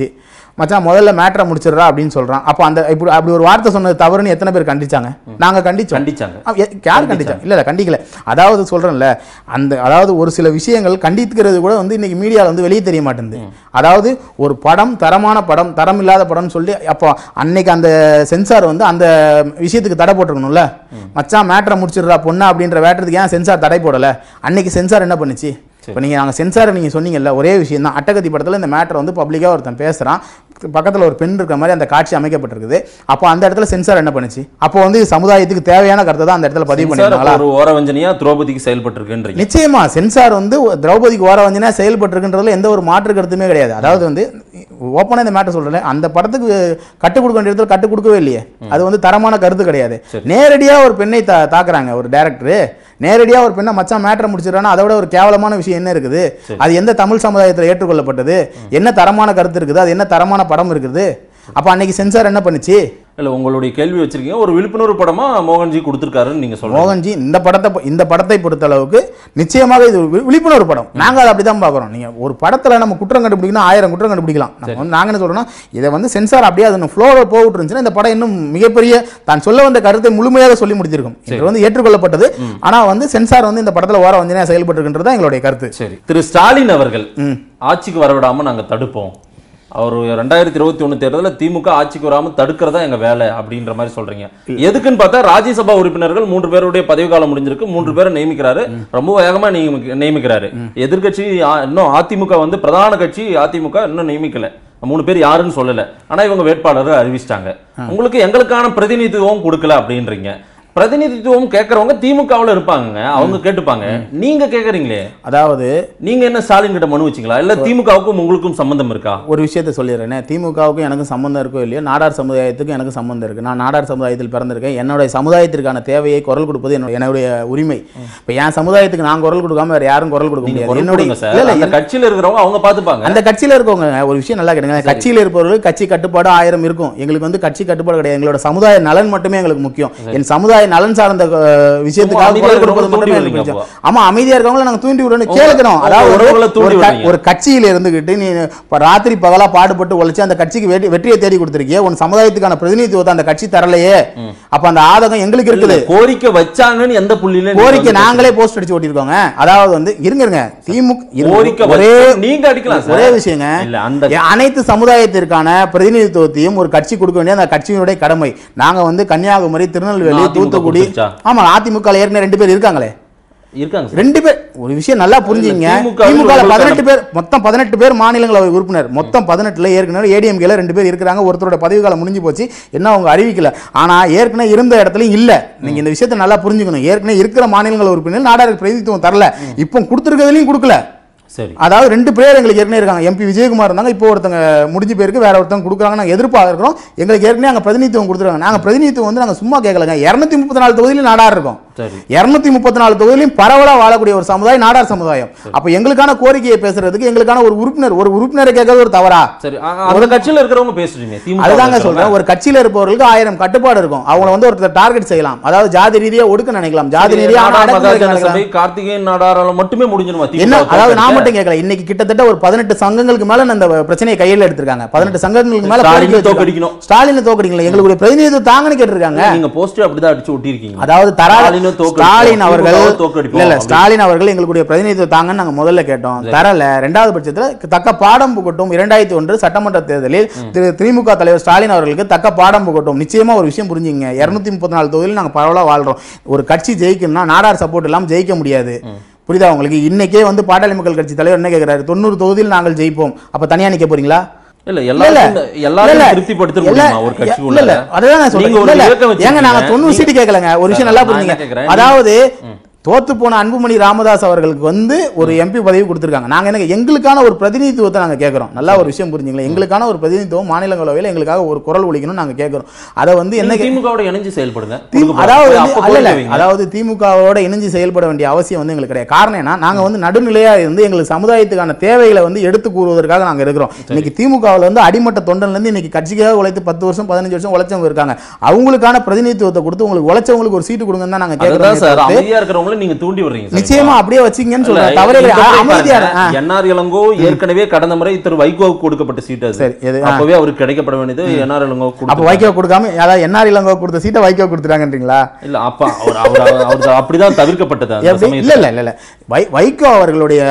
மச்சான் முதல்ல மேட்ரை முடிச்சிடுறா அப்படின்னு சொல்றான் அப்போ அந்த இப்படி அப்படி ஒரு வார்த்தை சொன்னது தவறுன்னு எத்தனை பேர் கண்டிச்சாங்க நாங்க கண்டிச்சோம் கண்டிச்சாங்க. ஆ, எ- யார் கண்டிச்சாங்க இல்ல இல்ல கண்டிக்கல அதாவது சொல்றேன்ல அந்த அதாவது ஒரு சில விஷயங்கள் கண்டிக்கிறது கூட வந்து இன்னைக்கு மீடியால வந்து வெளியே தெரிய மாட்டேங்குது அதாவது ஒரு படம் தரமான படம் தரம் இல்லாத படம்னு சொல்லி அப்போ அன்னைக்கு அந்த சென்சார் வந்து அந்த விஷயத்துக்கு தடை போட்டிருக்கணும்ல மச்சான் மேட்ரை முடிச்சிடுறா பொண்ணு அப்படின்ற வேட்டத்துக்கு ஏன் சென்சார் தடை போடல அன்னைக்கு சென்சார் என்ன பண்ணுச்சு இப்போ நீங்கள் நாங்கள் சென்சாரை நீங்கள் சொன்னீங்கல்ல ஒரே விஷயம் தான் அட்டகத்தி படத்தில் இந்த மேட்டர் வந்து பப்ளிக்காக ஒருத்தன் பேசுகிறான் பக்கத்தில் ஒரு பெண் இருக்கிற மாதிரி அந்த காட்சி அமைக்கப்பட்டிருக்குது அப்போ அந்த இடத்துல சென்சார் என்ன பண்ணுச்சு அப்போ வந்து சமுதாயத்துக்கு தேவையான கருத்தை தான் அந்த இடத்துல பதிவு சார் பண்ணிருந்தாங்களா ஒரு ஓரவஞ்சனியா திரௌபதிக்கு செயல்பட்டு நிச்சயமா சென்சார் வந்து திரௌபதிக்கு ஓர வஞ்சனா செயல்பட்டிருக்கின்றதுல எந்த ஒரு மாற்று கருத்துமே கிடையாது அதாவது வந்து ஓப்பனாக இந்த மேட்டர் சொல்றேன் அந்த படத்துக்கு கட்டுக் கொடுக்க வேண்டிய இடத்துல கட்டுக் கொடுக்கவே இல்லையே அது வந்து தரமான கருத்து கிடையாது நேரடியா ஒரு பெண்ணை தா தாக்குறாங்க ஒரு டேரக்டர் நேரடியா ஒரு பெண்ணை மச்சான் மேட்டரை முடிச்சிடறான்னா அதை விட ஒரு கேவலமான விஷயம் என்ன இருக்குது அது எந்த தமிழ் சமுதாயத்தில் ஏற்றுக்கொள்ளப்பட்டது என்ன தரமான கருத்து இருக்குது அது என்ன தரமான படம் இருக்குது அப்ப அன்னைக்கு சென்சார் என்ன பண்ணுச்சு இல்ல உங்களுடைய கேள்வி வச்சிருக்கீங்க ஒரு விழிப்புணர்வு படமா மோகன்ஜி கொடுத்திருக்காருன்னு நீங்க சொல்றீங்க மோகன்ஜி இந்த படத்தை பொ- இந்த படத்தை பொறுத்த அளவுக்கு நிச்சயமாக இது ஒரு வி- விழிப்புணர்வு படம் நாங்க அதை அப்படிதான் பார்க்குறோம் நீங்க ஒரு படத்துல நம்ம குற்றம் கண்டுபிடிக்கணும் ஆயிரம் குற்றம் கண்டுபிடிக்கலாம் நம்ம வந்து நாங்க என்ன சொல்றோம்னா இதை வந்து சென்சார் அப்படியே அது ஃப்ளோவில் போட்டு இருந்துச்சுன்னா இந்த படம் இன்னும் மிகப்பெரிய தான் சொல்ல வந்த கருத்தை முழுமையாக சொல்லி முடிச்சிருக்கும் இது வந்து ஏற்றுக்கொள்ளப்பட்டது ஆனா வந்து சென்சார் வந்து இந்த படத்துல ஓர வஞ்சனையா செயல்பட்டு எங்களுடைய கருத்து சரி திரு ஸ்டாலின் அவர்கள் ஆட்சிக்கு வரவிடாம நாங்க தடுப்போம் அவர் ரெண்டாயிரத்தி இருபத்தி ஒண்ணு தேர்தலில் திமுக ஆட்சிக்கு வராம தடுக்கிறதா எங்க வேலை அப்படின்ற மாதிரி சொல்றீங்க எதுக்குன்னு பார்த்தா ராஜ்யசபா உறுப்பினர்கள் மூன்று பேருடைய பதவி காலம் முடிஞ்சிருக்கு மூன்று பேரை நியமிக்கிறாரு ரொம்ப வேகமா நியமிக்க- நியமிக்கிறாரு எதிர்க்கட்சி ஆ- இன்னும் அதிமுக வந்து பிரதான கட்சி அதிமுக இன்னும் நியமிக்கல மூணு பேர் யாருன்னு சொல்லல ஆனா இவங்க வேட்பாளரை அறிவிச்சிட்டாங்க உங்களுக்கு எங்களுக்கான பிரதிநிதித்துவம் கொடுக்கல அப்படின்றீங்க பிரதிநிதித்துவம் கேட்கறவங்க திமுகவுல இருப்பாங்க அவங்க கேட்டுப்பாங்க நீங்க கேக்குறீங்களே அதாவது நீங்க என்ன ஸ்டாலின் கிட்ட மனு வச்சீங்களா இல்ல திமுகவுக்கும் உங்களுக்கும் சம்பந்தம் இருக்கா ஒரு விஷயத்தை சொல்லிடுறேனே திமுகவுக்கும் எனக்கும் சம்மந்தம் இருக்கோ இல்லையோ நாடார் சமுதாயத்துக்கும் எனக்கு சம்மந்தம் இருக்கு நான் நாடார் சமுதாயத்தில் பிறந்திருக்கேன் என்னுடைய சமுதாயத்திற்கான தேவையை குரல் கொடுப்பது என்னுடைய என்னுடைய உரிமை இப்போ என் சமுதாயத்துக்கு நான் குரல் கொடுக்காம வேற யாரும் குரல் கொடுக்க நீங்க முடியாது குரல் என்னுடைய கொடுங்க சார் இல்ல, இல்ல, அந்த கட்சியில இருக்கிறவங்க அவங்க பாத்துப்பாங்க அந்த கட்சியில இருக்கவங்க ஒரு விஷயம் நல்லா கேட்டுங்க கட்சியில இருப்பவர்கள் கட்சி கட்டுப்பாடு ஆயிரம் இருக்கும் எங்களுக்கு வந்து கட்சி கட்டுப்பாடு கிடையாது எங்களோட சமுதாய நலன் மட்டுமே எங்களுக்கு முக்கியம் என் சமுதாய நலன் சார்ந்த அஹ், விஷயத்துக்காக அமைதியா குரல் இருக்கிறவங்க கொடுப்பது மட்டுமே தூண்டி எங்களுக்கு விடுறீங்க முக்கியம். ஆமா அமைதியா இருக்கவங்கள நாங்க தூண்டி விடணும் உங்க- கேட்கணும் உங்க அதாவது உறவுகளை ஒரு- தூண்டி ஒரு க- விடுறீங்க. ஒரு கட்சியில இருந்துகிட்டு நீ இப்ப ராத்திரி பகலா பாடுபட்டு உழைச்சு அந்த கட்சிக்கு வெற்றி- வெற்றியை தேடி கொடுத்திருக்கிய உன் சமுதாயத்துக்கான பிரதிநிதித்துவத்தை அந்த கட்சி தரலையே அப்ப அந்த ஆதகம் எங்களுக்கு இருக்குது கோரிக்கை வச்சாங்கன்னு எந்த புள்ளியில நீங்க கோரிக்கை வந்து நாங்களே போஸ்ட் அடிச்சு ஓட்டிருக்கோங்க அதாவது வந்து இருங்க இருங்க திமுக இருங்க. கோரிக்கை ஒரே வச்சு- நீங்க அடிக்கலாம் சார். ஒரே விஷயங்க இல்ல, அந்த- எ- அனைத்து சமுதாயத்திற்கான பிரதிநிதித்துவத்தையும் ஒரு கட்சி கொடுக்க வேண்டிய அந்த கட்சியினுடைய கடமை நாங்க வந்து கன்னியாகுமரி திருநெல்வேலி அதிமுக தூத்துக்குடி கொடுத்துருச்சா? ஆமா அதிமுக ல ஏற்கனவே ரெண்டு பேர் இருக்காங்களே இருக்காங்க சார். ரெண்டு பேர் ஒரு விஷயம் நல்லா புரிஞ்சுங்க திமுக வில் திமுக உங்களுக்கான- பதினெட்டு பேர் மொத்தம் பதினெட்டு பேர் மாநிலங்களவை உறுப்பினர் மொத்தம் பதினெட்டுல ஏற்கனவே ஏடிஎம்கேல ரெண்டு பேர் இருக்கிறாங்க ஒருத்தரோட பதவி காலம் முடிஞ்சு போச்சு என்ன அவங்க அறிவிக்கல ஆனா ஏற்கனவே இருந்த இடத்துலயும் இல்ல நீங்க இந்த விஷயத்தை நல்லா புரிஞ்சுக்கணும் ஏற்கனவே இருக்கிற மாநிலங்களவை உறுப்பினர் நாடாருக்கு பிரதிநிதித்துவம் தரல இப்போ கொடுத்துருக்கிறதுலையும் கொடுக்கல சரி அதாவது ரெண்டு பேர் எங்களுக்கு ஏற்கனவே இருக்காங்க எம்பி விஜயகுமார் இருந்தாங்க இப்போ ஒருத்தங்க முடிஞ்ச பேருக்கு வேற ஒருத்தங்க கொடுக்குறாங்க நாங்கள் எதிர்ப்பாக இருக்கிறோம் எங்களுக்கு ஏற்கனவே அங்கே பிரதிநிதித்துவம் கொடுத்துருக்காங்க நாங்கள் பிரதிநிதித்துவம் வந்து நாங்கள் சும்மா கேட்கலங்க இரநூத்தி முப்பத்தி நாலு தொகுதியிலும் நாடார் இருக்கோம் சரி இருநூத்தி முப்பத்தி நாலு தொகுதியிலும் பரவலா வாழக்கூடிய ஒரு சமுதாயம் நாடார் சமுதாயம் அப்ப எங்களுக்கான கோரிக்கையை பேசுறதுக்கு எங்களுக்கான ஒரு உறுப்பினர் ஒரு உறுப்பினரை கேட்கறது ஒரு தவறா சரி அ- அ- அந்த கட்சியில இருக்கிறவங்க பேசுறீங்க திமுக அதுதாங்க இருக்கிறவங்க. சொல்றேன் ஒரு கட்சியில இருப்பவர்களுக்கு ஆயிரம் கட்டுப்பாடு இருக்கும் அவங்கள வந்து ஒருத்தர் டார்கெட் செய்யலாம் அதாவது ஜாதி ரீதியா ஒடுக்க நினைக்கலாம் ஜாதி சரி, ரீதியா நாடார் அடக்குமுறை மகாஜன நினைக்கலாம். சபை கார்த்திகேயன் நாடாரால மட்டுமே முடிஞ்சிருமா என்ன திமுக அதாவது நான் தோற்கடிக்க? மட்டும் கேட்கல இன்னைக்கு கிட்டத்தட்ட ஒரு பதினெட்டு சங்கங்களுக்கு மேல இந்த பிரச்சனையை கையில எடுத்திருக்காங்க பதினெட்டு சங்கங்களுக்கு மேல ஸ்டாலினை கோரிக்கை வச்சிருக்காங்க. தோற்கடிக்கணும். ஸ்டாலினை தோக்கடிக்கல எங்களுடைய பிரதிநிதித்துவம் தாங்கன்னு கேட்டிருக்காங்க நீங்க போஸ்டர் அப்படிதான் அடிச்சு ஒட்டியிருக்கீங்க அதாவது தரா ஸ்டாலினை தோற்கடிப்போம், ஸ்டாலின் அவர்கள் திமுகவை தோற்கடிப்போம் இல்ல இல்ல அப்படின்னு. ஸ்டாலின் அவர்கள் எங்களுடைய பிரதிநிதித்துவம் தாங்கன்னு நாங்க முதல்ல கேட்டோம் தரல ரெண்டாவது பட்சத்துல தக்க பாடம் புகட்டும் இரண்டாயிரத்தி ஒன்று சட்டமன்ற தேர்தலில் திரு திமுக தலைவர் ஸ்டாலின் அவர்களுக்கு தக்க பாடம் புகட்டும் நிச்சயமா ஒரு விஷயம் புரிஞ்சுங்க இருநூத்தி முப்பத்தி நாலு தொகுதியில் நாங்க பரவலா வாழ்றோம் ஒரு கட்சி ஜெயிக்கணும்னா நாடார் சப்போர்ட் இல்லாம ஜெயிக்க முடியாது புரியுதா உங்களுக்கு இன்னைக்கே வந்து பாட்டாளி மக்கள் கட்சி தலைவர் என்ன கேக்குறாரு தொண்ணூறு தொகுதியில் நாங்கள் ஜெயிப்போம் அப்ப தனியா நிக்க போறீங்களா இல்ல இல்ல, இல்ல. எல்லாரும் எல்லாரும் இல்ல, திருப்திப்படுத்த இல்ல, முடியுமா ஒரு இல்ல, கட்சிக்குள்ள இல்ல, அதுதான் நான் சொல்றேன். நீங்க ஒரு இல்ல, இல்ல. இயக்கம் ஏங்க நாங்க வச்சிருக்கீங்க. தொண்ணூறு சீட்டு கேட்கலங்க ஒரு விஷயம் நல்லா நான் என்ன புரிஞ்சுங்க கேக்குறேன்? அதாவது தோத்து போன அன்புமணி ராமதாஸ் அவர்களுக்கு வந்து ஒரு எம்பி பதவி கொடுத்திருக்காங்க நாங்க என்ன எங்களுக்கான ஒரு பிரதிநிதித்துவத்தை நாங்க கேட்கறோம் நல்லா ஒரு விஷயம் புரிஞ்சுங்களா எங்களுக்கான ஒரு பிரதிநிதித்துவம் மாநிலங்களவையில் எங்களுக்காக ஒரு குரல் ஒழிக்கணும் நாங்க கேட்கறோம் அதை வந்து என்ன நீங்க திமுகவோட இணைஞ்சு செயல்படுங்க தி- கொடுக்க அதாவது போறாங்க. வந்து- அப்ப அல்ல, இல்ல. கோரிக்கை வைங்க. அதாவது திமுகவோட இணைஞ்சு செயல்பட வேண்டிய அவசியம் வந்து எங்களுக்கு கிடையாது காரணம் என்ன நாங்க வந்து நடுநிலையா இருந்து எங்களுக்கு சமுதாயத்துக்கான தேவைகளை வந்து எடுத்து கூறுவதற்காக நாங்க இருக்கிறோம் இன்னைக்கு திமுகவில் வந்து அடிமட்ட தொண்டன்ல இருந்து இன்னைக்கு கட்சிக்காக உழைத்து பத்து வருஷம் பதினஞ்சு வருஷம் உழைச்சவங்க இருக்காங்க அவங்களுக்கான பிரதிநிதித்துவத்தை கொடுத்து உங்களுக்கு உழைச்சவங்களுக்கு ஒரு சீட்டு கொடுங்கன்னு தான் நாங்க அதுதான் சார் கேட்கறோம் அமைதியா இருக்கிறவங்கள நீங்க தூண்டி விடுறீங்க சரிங்களா? நிச்சயமா அப்படியே வச்சீங்கன்னு இல்ல, சொல்றேன் தவறு இந்த இல்லை. முறை அமைதியா பாருங்க, இரு. ஆ. என்ஆர் இளங்கோ ஏற்கனவே கடந்த முறை திரு வைகோவுக்கு கொடுக்கப்பட்ட சீட் அது சரி, எது? ஆ. அப்பவே அவருக்கு கிடைக்கப்பட வேண்டியது என்ஆர் இளங்கோ அப்ப வைகோ கொடுக்காம அதாவது என்ஆர் இளங்கோ கொடுத்த சீட்டை வைகோ கொடுத்துட்டாங்கன்றீங்களா இல்ல அப்ப அவர் அவர் அவர் அவர் அப்படிதான் தவிர்க்கப்பட்டது அந்த எப்படி இல்ல சமயத்துல இல்ல இல்ல இல்ல வை வைகோ அவர்களுடைய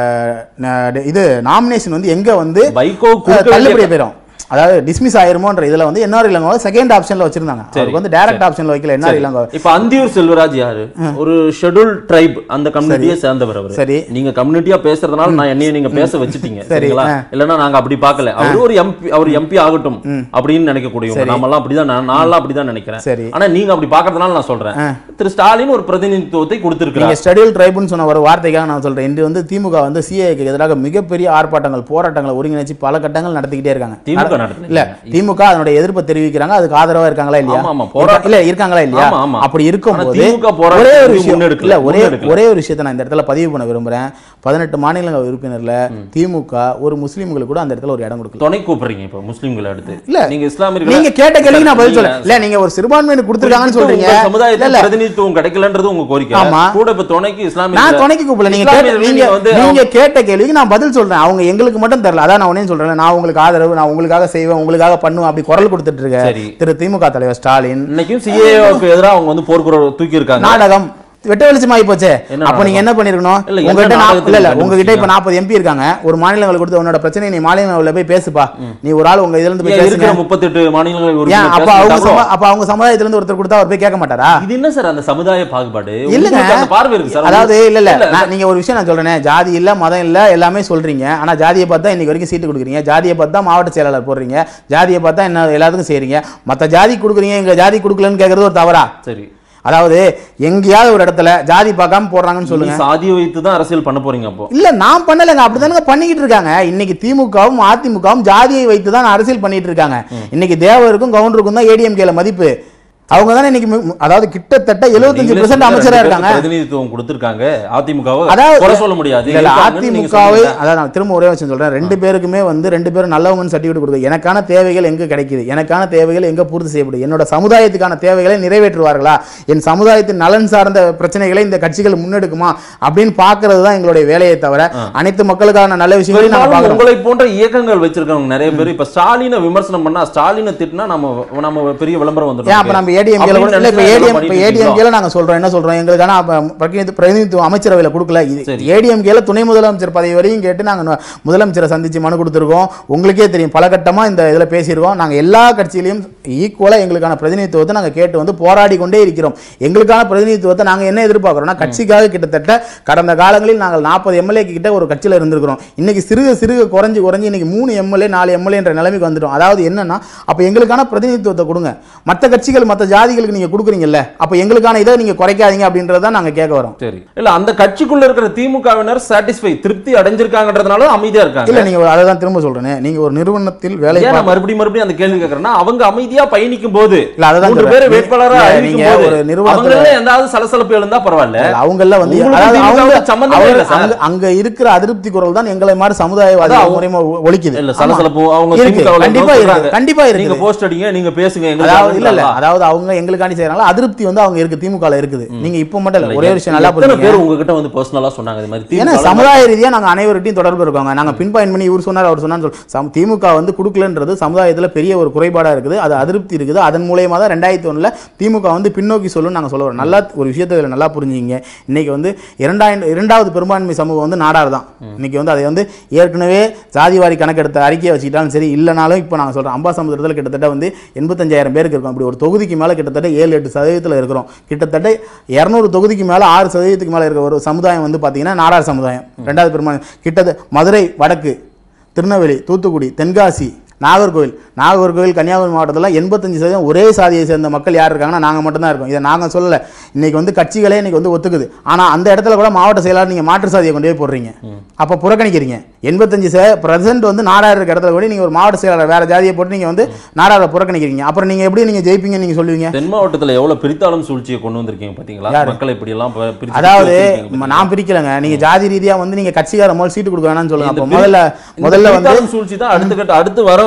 அஹ், இது நாமினேஷன் வந்து எங்க வந்து வைகோ அஹ், கொடுக்க தள்ளுபடி வேண்டிய- போயிடும் அதாவது டிஸ்மிஸ் ஆயிருமோன்ற இதுல வந்து என்ஆர் இளங்கோ செகண்ட் ஆப்ஷன்ல வச்சிருந்தாங்க அவருக்கு வந்து டைரக்ட் ஆப்ஷன்ல வைக்கல என்ஆர் இளங்கோ இப்ப அந்தியூர் செல்வராஜ் யாரு ஒரு ஷெட்யூல் ட்ரைப் அந்த கம்யூனிட்டியை சேர்ந்தவர் அவர் சரி. நீங்க கம்யூனிட்டியா பேசுறதுனால நான் என்னைய நீங்க பேச வச்சுட்டீங்க சரி, சரிங்களா ஆ. இல்லன்னா நாங்க அப்படி பார்க்கல அவர் ஒரு எம்பி அவர் எம்பி ஆகட்டும் அப்படின்னு நினைக்கக்கூடியவங்க சரி. நாம எல்லாம் அப்படிதான் நான் நான்லாம் அப்படிதான் நினைக்கிறேன் சரி. ஆனா நீங்க அப்படி பார்க்கறதுனால நான் சொல்றேன் திரு ஸ்டாலின் ஒரு பிரதிநிதித்துவத்தை நீங்க கொடுத்திருக்கிறார் ஸ்டடியல் ட்ரைப்னு சொன்ன ஒரு வார்த்தைக்காக நான் சொல்றேன் இன்று வந்து திமுக வந்து சிஏக்கு எதிராக மிகப்பெரிய ஆர்ப்பாட்டங்கள் போராட்டங்களை ஒருங்கிணைச்சு பல கட்டங்கள் நடத்திக்கிட்டே இருக்காங்க திமுக நட- நடத்துது. இல்ல திமுக அதனுடைய எதிர்ப்பை தெரிவிக்கிறாங்க அதுக்கு ஆதரவா இருக்காங்களா இல்லையா ஆமா, ஆமா, இருக்கா- போராட்டம். இல்ல இருக்காங்களா இல்லையா ஆமா, ஆமா. அப்படி இருக்கும்போது ஆனா திமுக போராட்டம் ஒரே ஒரு எதுவும் விஷயம் முன்னெடுக்கல, இல்ல ஒரே முன்னெடுக்கல. ஒரே ஒரு விஷயத்தை நான் இந்த இடத்துல பதிவு பண்ண விரும்புறேன் பதினெட்டு மாநிலங்கள் உறுப்பினர்ல திமுக ஒரு முஸ்லீம்களுக்கு கூட அந்த இடத்துல ஒரு இடம் கொடுக்கல துணை கூப்பிடுறீங்க இப்ப முஸ்லிம்களை அடுத்து இல்ல. நீங்க இஸ்லாமியர்கள் நீங்க கேட்ட கேள்விக்கு நான் பதில் சொல்றேன் இல்ல நீங்க ஒரு சிறுபான்மையினர் கொடுத்துருக்காங்கன்னு சொல்றீங்க உங்க இல்ல, சமுதாயத்தில் இல்ல. பிரதிநிதித்துவம் கிடைக்கலன்றது உங்க கோரிக்கை ஆமா. கூட இப்ப துணைக்கு இஸ்லாமிய நான் துணைக்கு கூப்பிடல நீங்க கேட்ட நீங்க நீங்க கேட்ட கேள்விக்கு நான் பதில் சொல்றேன் அவங்க எங்களுக்கு மட்டும் தெரியல அதான் நான் உடனே சொல்றேன் நான் உங்களுக்கு ஆதரவு நான் உங்களுக்காக செய்வேன் உங்களுக்காக பண்ணுவேன் அப்படி குரல் கொடுத்துட்டு இருக்கேன் சரி. திரு திமுக தலைவர் ஸ்டாலின் இன்னைக்கும் சிஏஓக்கு எதிராக அவங்க வந்து போர்க்குரல் தூக்கி இருக்காங்க நாடகம் வெட்ட வெளிச்சமாயி போச்சே என்ன அப்ப நீங்க என்ன பண்ணிருக்கணும் இல்ல, என்ன உங்ககிட்ட நாப்- இல்ல இல்ல நாடகத்தை உங்ககிட்ட இப்ப கண்டுபிடிச்சீங்க? நாற்பது எம்பி இருக்காங்க ஒரு மாநிலங்களுக்கு கொடுத்து உன்னோட பிரச்சனை நீ மாநிலங்களில் போய் பேசுப்பா நீ ஒரு ஆள் உங்க இதுல இருந்து போய் ஏன் பேசுங்க இருக்கிற முப்பத்தெட்டு மாநிலங்கள் ஏன் உறுப்பினர் அப்ப அவங்க பேசுறதுக்கு சம- அப்ப அவங்க சமுதாயத்துல இருந்து ஒருத்தர் கொடுத்தா அவர் போய் கேட்க மாட்டாரா இது என்ன சார் அந்த சமுதாய பாகுபாடு இல்லங்க உங்களுக்கு அந்த பார்வை இருக்கு சார் அதாவது இல்ல இல்ல இல்ல, நான் நீங்க ஒரு விஷயம் நான் சொல்றேன் ஜாதி இல்ல மதம் இல்ல எல்லாமே சொல்றீங்க ஆனா ஜாதியை பார்த்தா இன்னைக்கு வரைக்கும் சீட்டு கொடுக்குறீங்க ஜாதியை பார்த்தா மாவட்ட செயலாளர் போடுறீங்க ஜாதியை பார்த்தா என்ன எல்லாத்துக்கும் செய்றீங்க மத்த ஜாதி கொடுக்குறீங்க எங்க ஜாதி கொடுக்கலன்னு கேக்குறது ஒரு தவறா சரி அதாவது எங்கேயாவது ஒரு இடத்துல ஜாதி பார்க்காம போடுறாங்கன்னு சொல்லுங்க நீங்க சாதியை வைத்து தான் அரசியல் பண்ண போறீங்க அப்போ இல்ல நான் பண்ணலைங்க அப்படிதானுங்க பண்ணிக்கிட்டு இருக்காங்க இன்னைக்கு திமுகவும் அதிமுகவும் ஜாதியை வைத்து தான் அரசியல் பண்ணிட்டு இருக்காங்க இன்னைக்கு தேவருக்கும் கவுண்டருக்கும் தான் ஏடிஎம்கேல மதிப்பு அவங்க தானே இன்னைக்கு மு- அதாவது கிட்டத்தட்ட 75% நீங்களே பர்சன்ட் சொல்லுங்க, அமைச்சரா ரெண்டு இருக்காங்க பேருக்கு பிரதிநிதித்துவம் கொடுத்திருக்காங்க அதிமுகவை அதாவது குறை சொல்ல முடியாது இல்ல, இல்ல, இருக்காங்கன்னு நீங்க அதிமுகவை சொல்றீங்க. அதாவது நான் திரும்ப ஒரே விஷயம் சொல்றேன் ரெண்டு பேருக்குமே வந்து ரெண்டு பேரும் நல்லவங்கன்னு சர்டிஃபிகேட் கொடுக்குது எனக்கான தேவைகள் எங்க கிடைக்குது எனக்கான தேவைகள் எங்க பூர்த்தி செய்யப்படுது என்னோட சமுதாயத்துக்கான தேவைகளை நிறைவேற்றுவார்களா என் சமுதாயத்தின் நலன் சார்ந்த பிரச்சனைகளை இந்த கட்சிகள் முன்னெடுக்குமா அப்படின்னு பாக்குறது தான் எங்களுடைய வேலையை தவிர அனைத்து மக்களுக்கான நல்ல விஷயங்களையும் நாங்க பெரும்பாலும் பாக்குறோம் உங்களை போன்ற இயக்கங்கள் வச்சிருக்கவங்க நிறைய பேர் இப்ப ஸ்டாலினை விமர்சனம் பண்ணா ஸ்டாலினை திட்டினா நம்ம நம்ம பெரிய விளம்பரம் வந்துடும் ஏன் அப்ப நம்ம ஏடிஎம்கேல அப்படின்னு இல்ல இப்ப நினைச்சு ஏடிஎம் பண்ணிட்டு இப்ப இருக்கீங்களோ? ஏடிஎம்கேல நாங்க சொல்றோம் என்ன சொல்றோம் எங்களுக்கான அப்ப பிரதிநிதி- பிரதிநிதித்துவம் அமைச்சரவையில கொடுக்கல இது சரி. ஏடிஎம்கேல துணை முதலமைச்சர் பதவி வரையும் கேட்டு நாங்க நு- முதலமைச்சரை சந்திச்சு மனு கொடுத்துருக்கோம் உங்களுக்கே தெரியும் பல கட்டமா இந்த இதுல பேசியிருக்கோம் நாங்க எல்லா கட்சியிலையும் ஈக்குவலா எங்களுக்கான பிரதிநிதித்துவத்தை நாங்க கேட்டு வந்து போராடி கொண்டே இருக்கிறோம் எங்களுக்கான பிரதிநிதித்துவத்தை நாங்க என்ன எதிர்பார்க்கிறோம்னா கட்சிக்காக கிட்டத்தட்ட கடந்த காலங்களில் நாங்கள் நாற்பது எம்எல்ஏ கிட்ட ஒரு கட்சியில இருந்திருக்கிறோம் இன்னைக்கு சிறுக சிறுக குறைஞ்சு குறைஞ்சு இன்னைக்கு மூணு எம்எல்ஏ நாலு எம்எல்ஏ என்ற நிலைமைக்கு வந்துட்டோம் அதாவது என்னன்னா அப்ப எங்களுக்கான பிரதிநிதித்துவத்தை கொடுங்க மற்ற கட்சிகள் மற்ற ஜாதிகளுக்கு நீங்க கொடுக்குறீங்கல்ல அப்ப எங்களுக்கான இதை நீங்க குறைக்காதீங்க அப்படின்றத நாங்க கேட்க வரோம் சரி இல்ல அந்த கட்சிக்குள்ள இருக்கிற திமுகவினர் சாட்டிஸ்ஃபை திருப்தி அடைஞ்சிருக்காங்கன்றதுனால அமைதியா இருக்காங்க இல்ல நீங்க அதை தான் திரும்ப சொல்றேன் நீங்க ஒரு நிறுவனத்தில் வேலை ஏன் பார்க்க- நான் மறுபடியும் மறுபடியும் அந்த கேள்வி கேக்குறேன்னா அவங்க அமைதியா பயணிக்கும் போது இல்ல, அதுதான் மூன்று சொல்றேன். பேரை நீ- வேட்பாளரா இல்ல, அறிவிக்கும் நீங்க போது ஒரு நிறுவனத்துல- அவங்களே ஏதாவது சலசலப்பு எழுந்தா பரவாயில்ல அவங்கள வந்து உங்களுக்கு அதாவது அவங்க திமுகவுக்கு சம்மந்தமே இல்ல அவங்க- சார். அங்க- அங்க இருக்கிற அதிருப்தி குரல் தான் எங்களை மாதிரி சமுதாயவாதி அதான் முறைமா ஒழிக்குது இல்ல ஆமா. சலசலப்பு அவங்க இருக்கு. திமுகவுல கண்டிப்பா சொல்றாங்க. இருக்கு கண்டிப்பா நீங்க இருக்கு போஸ்ட் அடிங்க நீங்க பேசுங்க எங்களுக்கு அதாவது இல்ல இல்ல ஆதரவு அதாவது அவங்க எங்களுக்காண்டி செய்யறாங்க அதிருப்தி வந்து அவங்க இருக்கு திமுக இருக்குது நீங்க இப்ப மட்டும் இல்ல இல்ல, ஒரே விஷயம் நல்லா எத்தனை புரிஞ்சுங்க பேர் உங்ககிட்ட வந்து பர்சனலா சொன்னாங்க இது மாதிரி ஏன்னா திமுக ல சமுதாய ரீதியா நாங்க அனைவர்கிட்டையும் தொடர்பு இருக்கோங்க நாங்க பின் பாயிண்ட் பண்ணி இவர் சொன்னார் அவர் சொன்னார் சம் திமுக வந்து கொடுக்கலன்றது சமுதாயத்துல பெரிய ஒரு குறைபாடா இருக்குது அது அதிருப்தி இருக்குது அதன் மூலியமா தான் ரெண்டாயிரத்தி ஒண்ணுல திமுக வந்து பின்னோக்கி சொல்லும் நாங்க சொல்ல வரோம் நல்லா ஒரு விஷயத்தை இதுல நல்லா புரிஞ்சுங்க இன்னைக்கு வந்து இரண்டாயிரம் இரண்டாவது பெரும்பான்மை சமூகம் வந்து நாடார் தான் இன்னைக்கு வந்து அதை வந்து ஏற்கனவே ஜாதிவாரி கணக்கெடுத்த அறிக்கையை வச்சுக்கிட்டாலும் சரி இல்லைனாலும் இப்போ நாங்க சொல்றோம் அம்பாசமுத்திரத்தில் கிட்டத்தட்ட வந்து எண்பத்தஞ்சாயிரம் பேருக்கு இருக்கோம் அப்படி ஒரு தொகுதிக்கு மேல கிட்டத்தட்ட ஏழு எட்டு சதவீதத்தில் இருக்கிறோம் கிட்டத்தட்ட இரநூறு தொகுதிக்கு மேல ஆறு சதவீதத்துக்கு மேல இருக்க ஒரு சமுதாயம் வந்து பாத்தீங்கன்னா நாடார் சமுதாயம் ரெண்டாவது பெரும்பான்மை கிட்டத்தட்ட மதுரை வடக்கு திருநெல்வேலி தூத்துக்குடி தென்காசி நாகர்கோவில் நாகர்கோவில் கன்னியாகுமரி மாவட்டத்தில் எண்பத்தஞ்சு சதவீதம் ஒரே சாதியை சேர்ந்த மக்கள் யார் இருக்காங்கன்னா நாங்கள் மட்டும்தான் இருக்கோம் இதை நாங்கள் சொல்லலை இன்னைக்கு வந்து கட்சிகளே இன்னைக்கு வந்து ஒத்துக்குது ஆனால் அந்த இடத்துல கூட மாவட்ட செயலாளர் நீங்கள் மாற்று சாதியை கொண்டு போய் போடுறீங்க அப்போ புறக்கணிக்கிறீங்க எண்பத்தஞ்சு பிரசன்ட் வந்து நாடார் இருக்க இடத்துல கூட நீங்கள் ஒரு மாவட்ட செயலாளர் வேற ஜாதியை போட்டு நீங்கள் வந்து நாடாரை புறக்கணிக்கிறீங்க அப்புறம் நீங்கள் எப்படி நீங்கள் ஜெயிப்பீங்கன்னு நீங்கள் சொல்லுவீங்க தென் மாவட்டத்துல எவ்வளவு பிரித்தாளும் சூழ்ச்சியை கொண்டு வந்திருக்கீங்க பாத்தீங்களா யாரு? மக்களை இப்படி எல்லாம் ப- பிரிச்சு அதாவது வச்சிருக்கீங்க ம- நான் பிரிக்கலங்க நீங்க ஜாதி ரீதியா வந்து நீங்க கட்சிக்கார முதல் சீட்டு கொடுக்க வேணாம்னு சொல்லுங்க இந்த அப்போ முதல்ல இந்த முதல்ல வந்து பிரித்தாளும் சூழ்ச்சி தான் அடுத்த கட்ட அடுத்து வர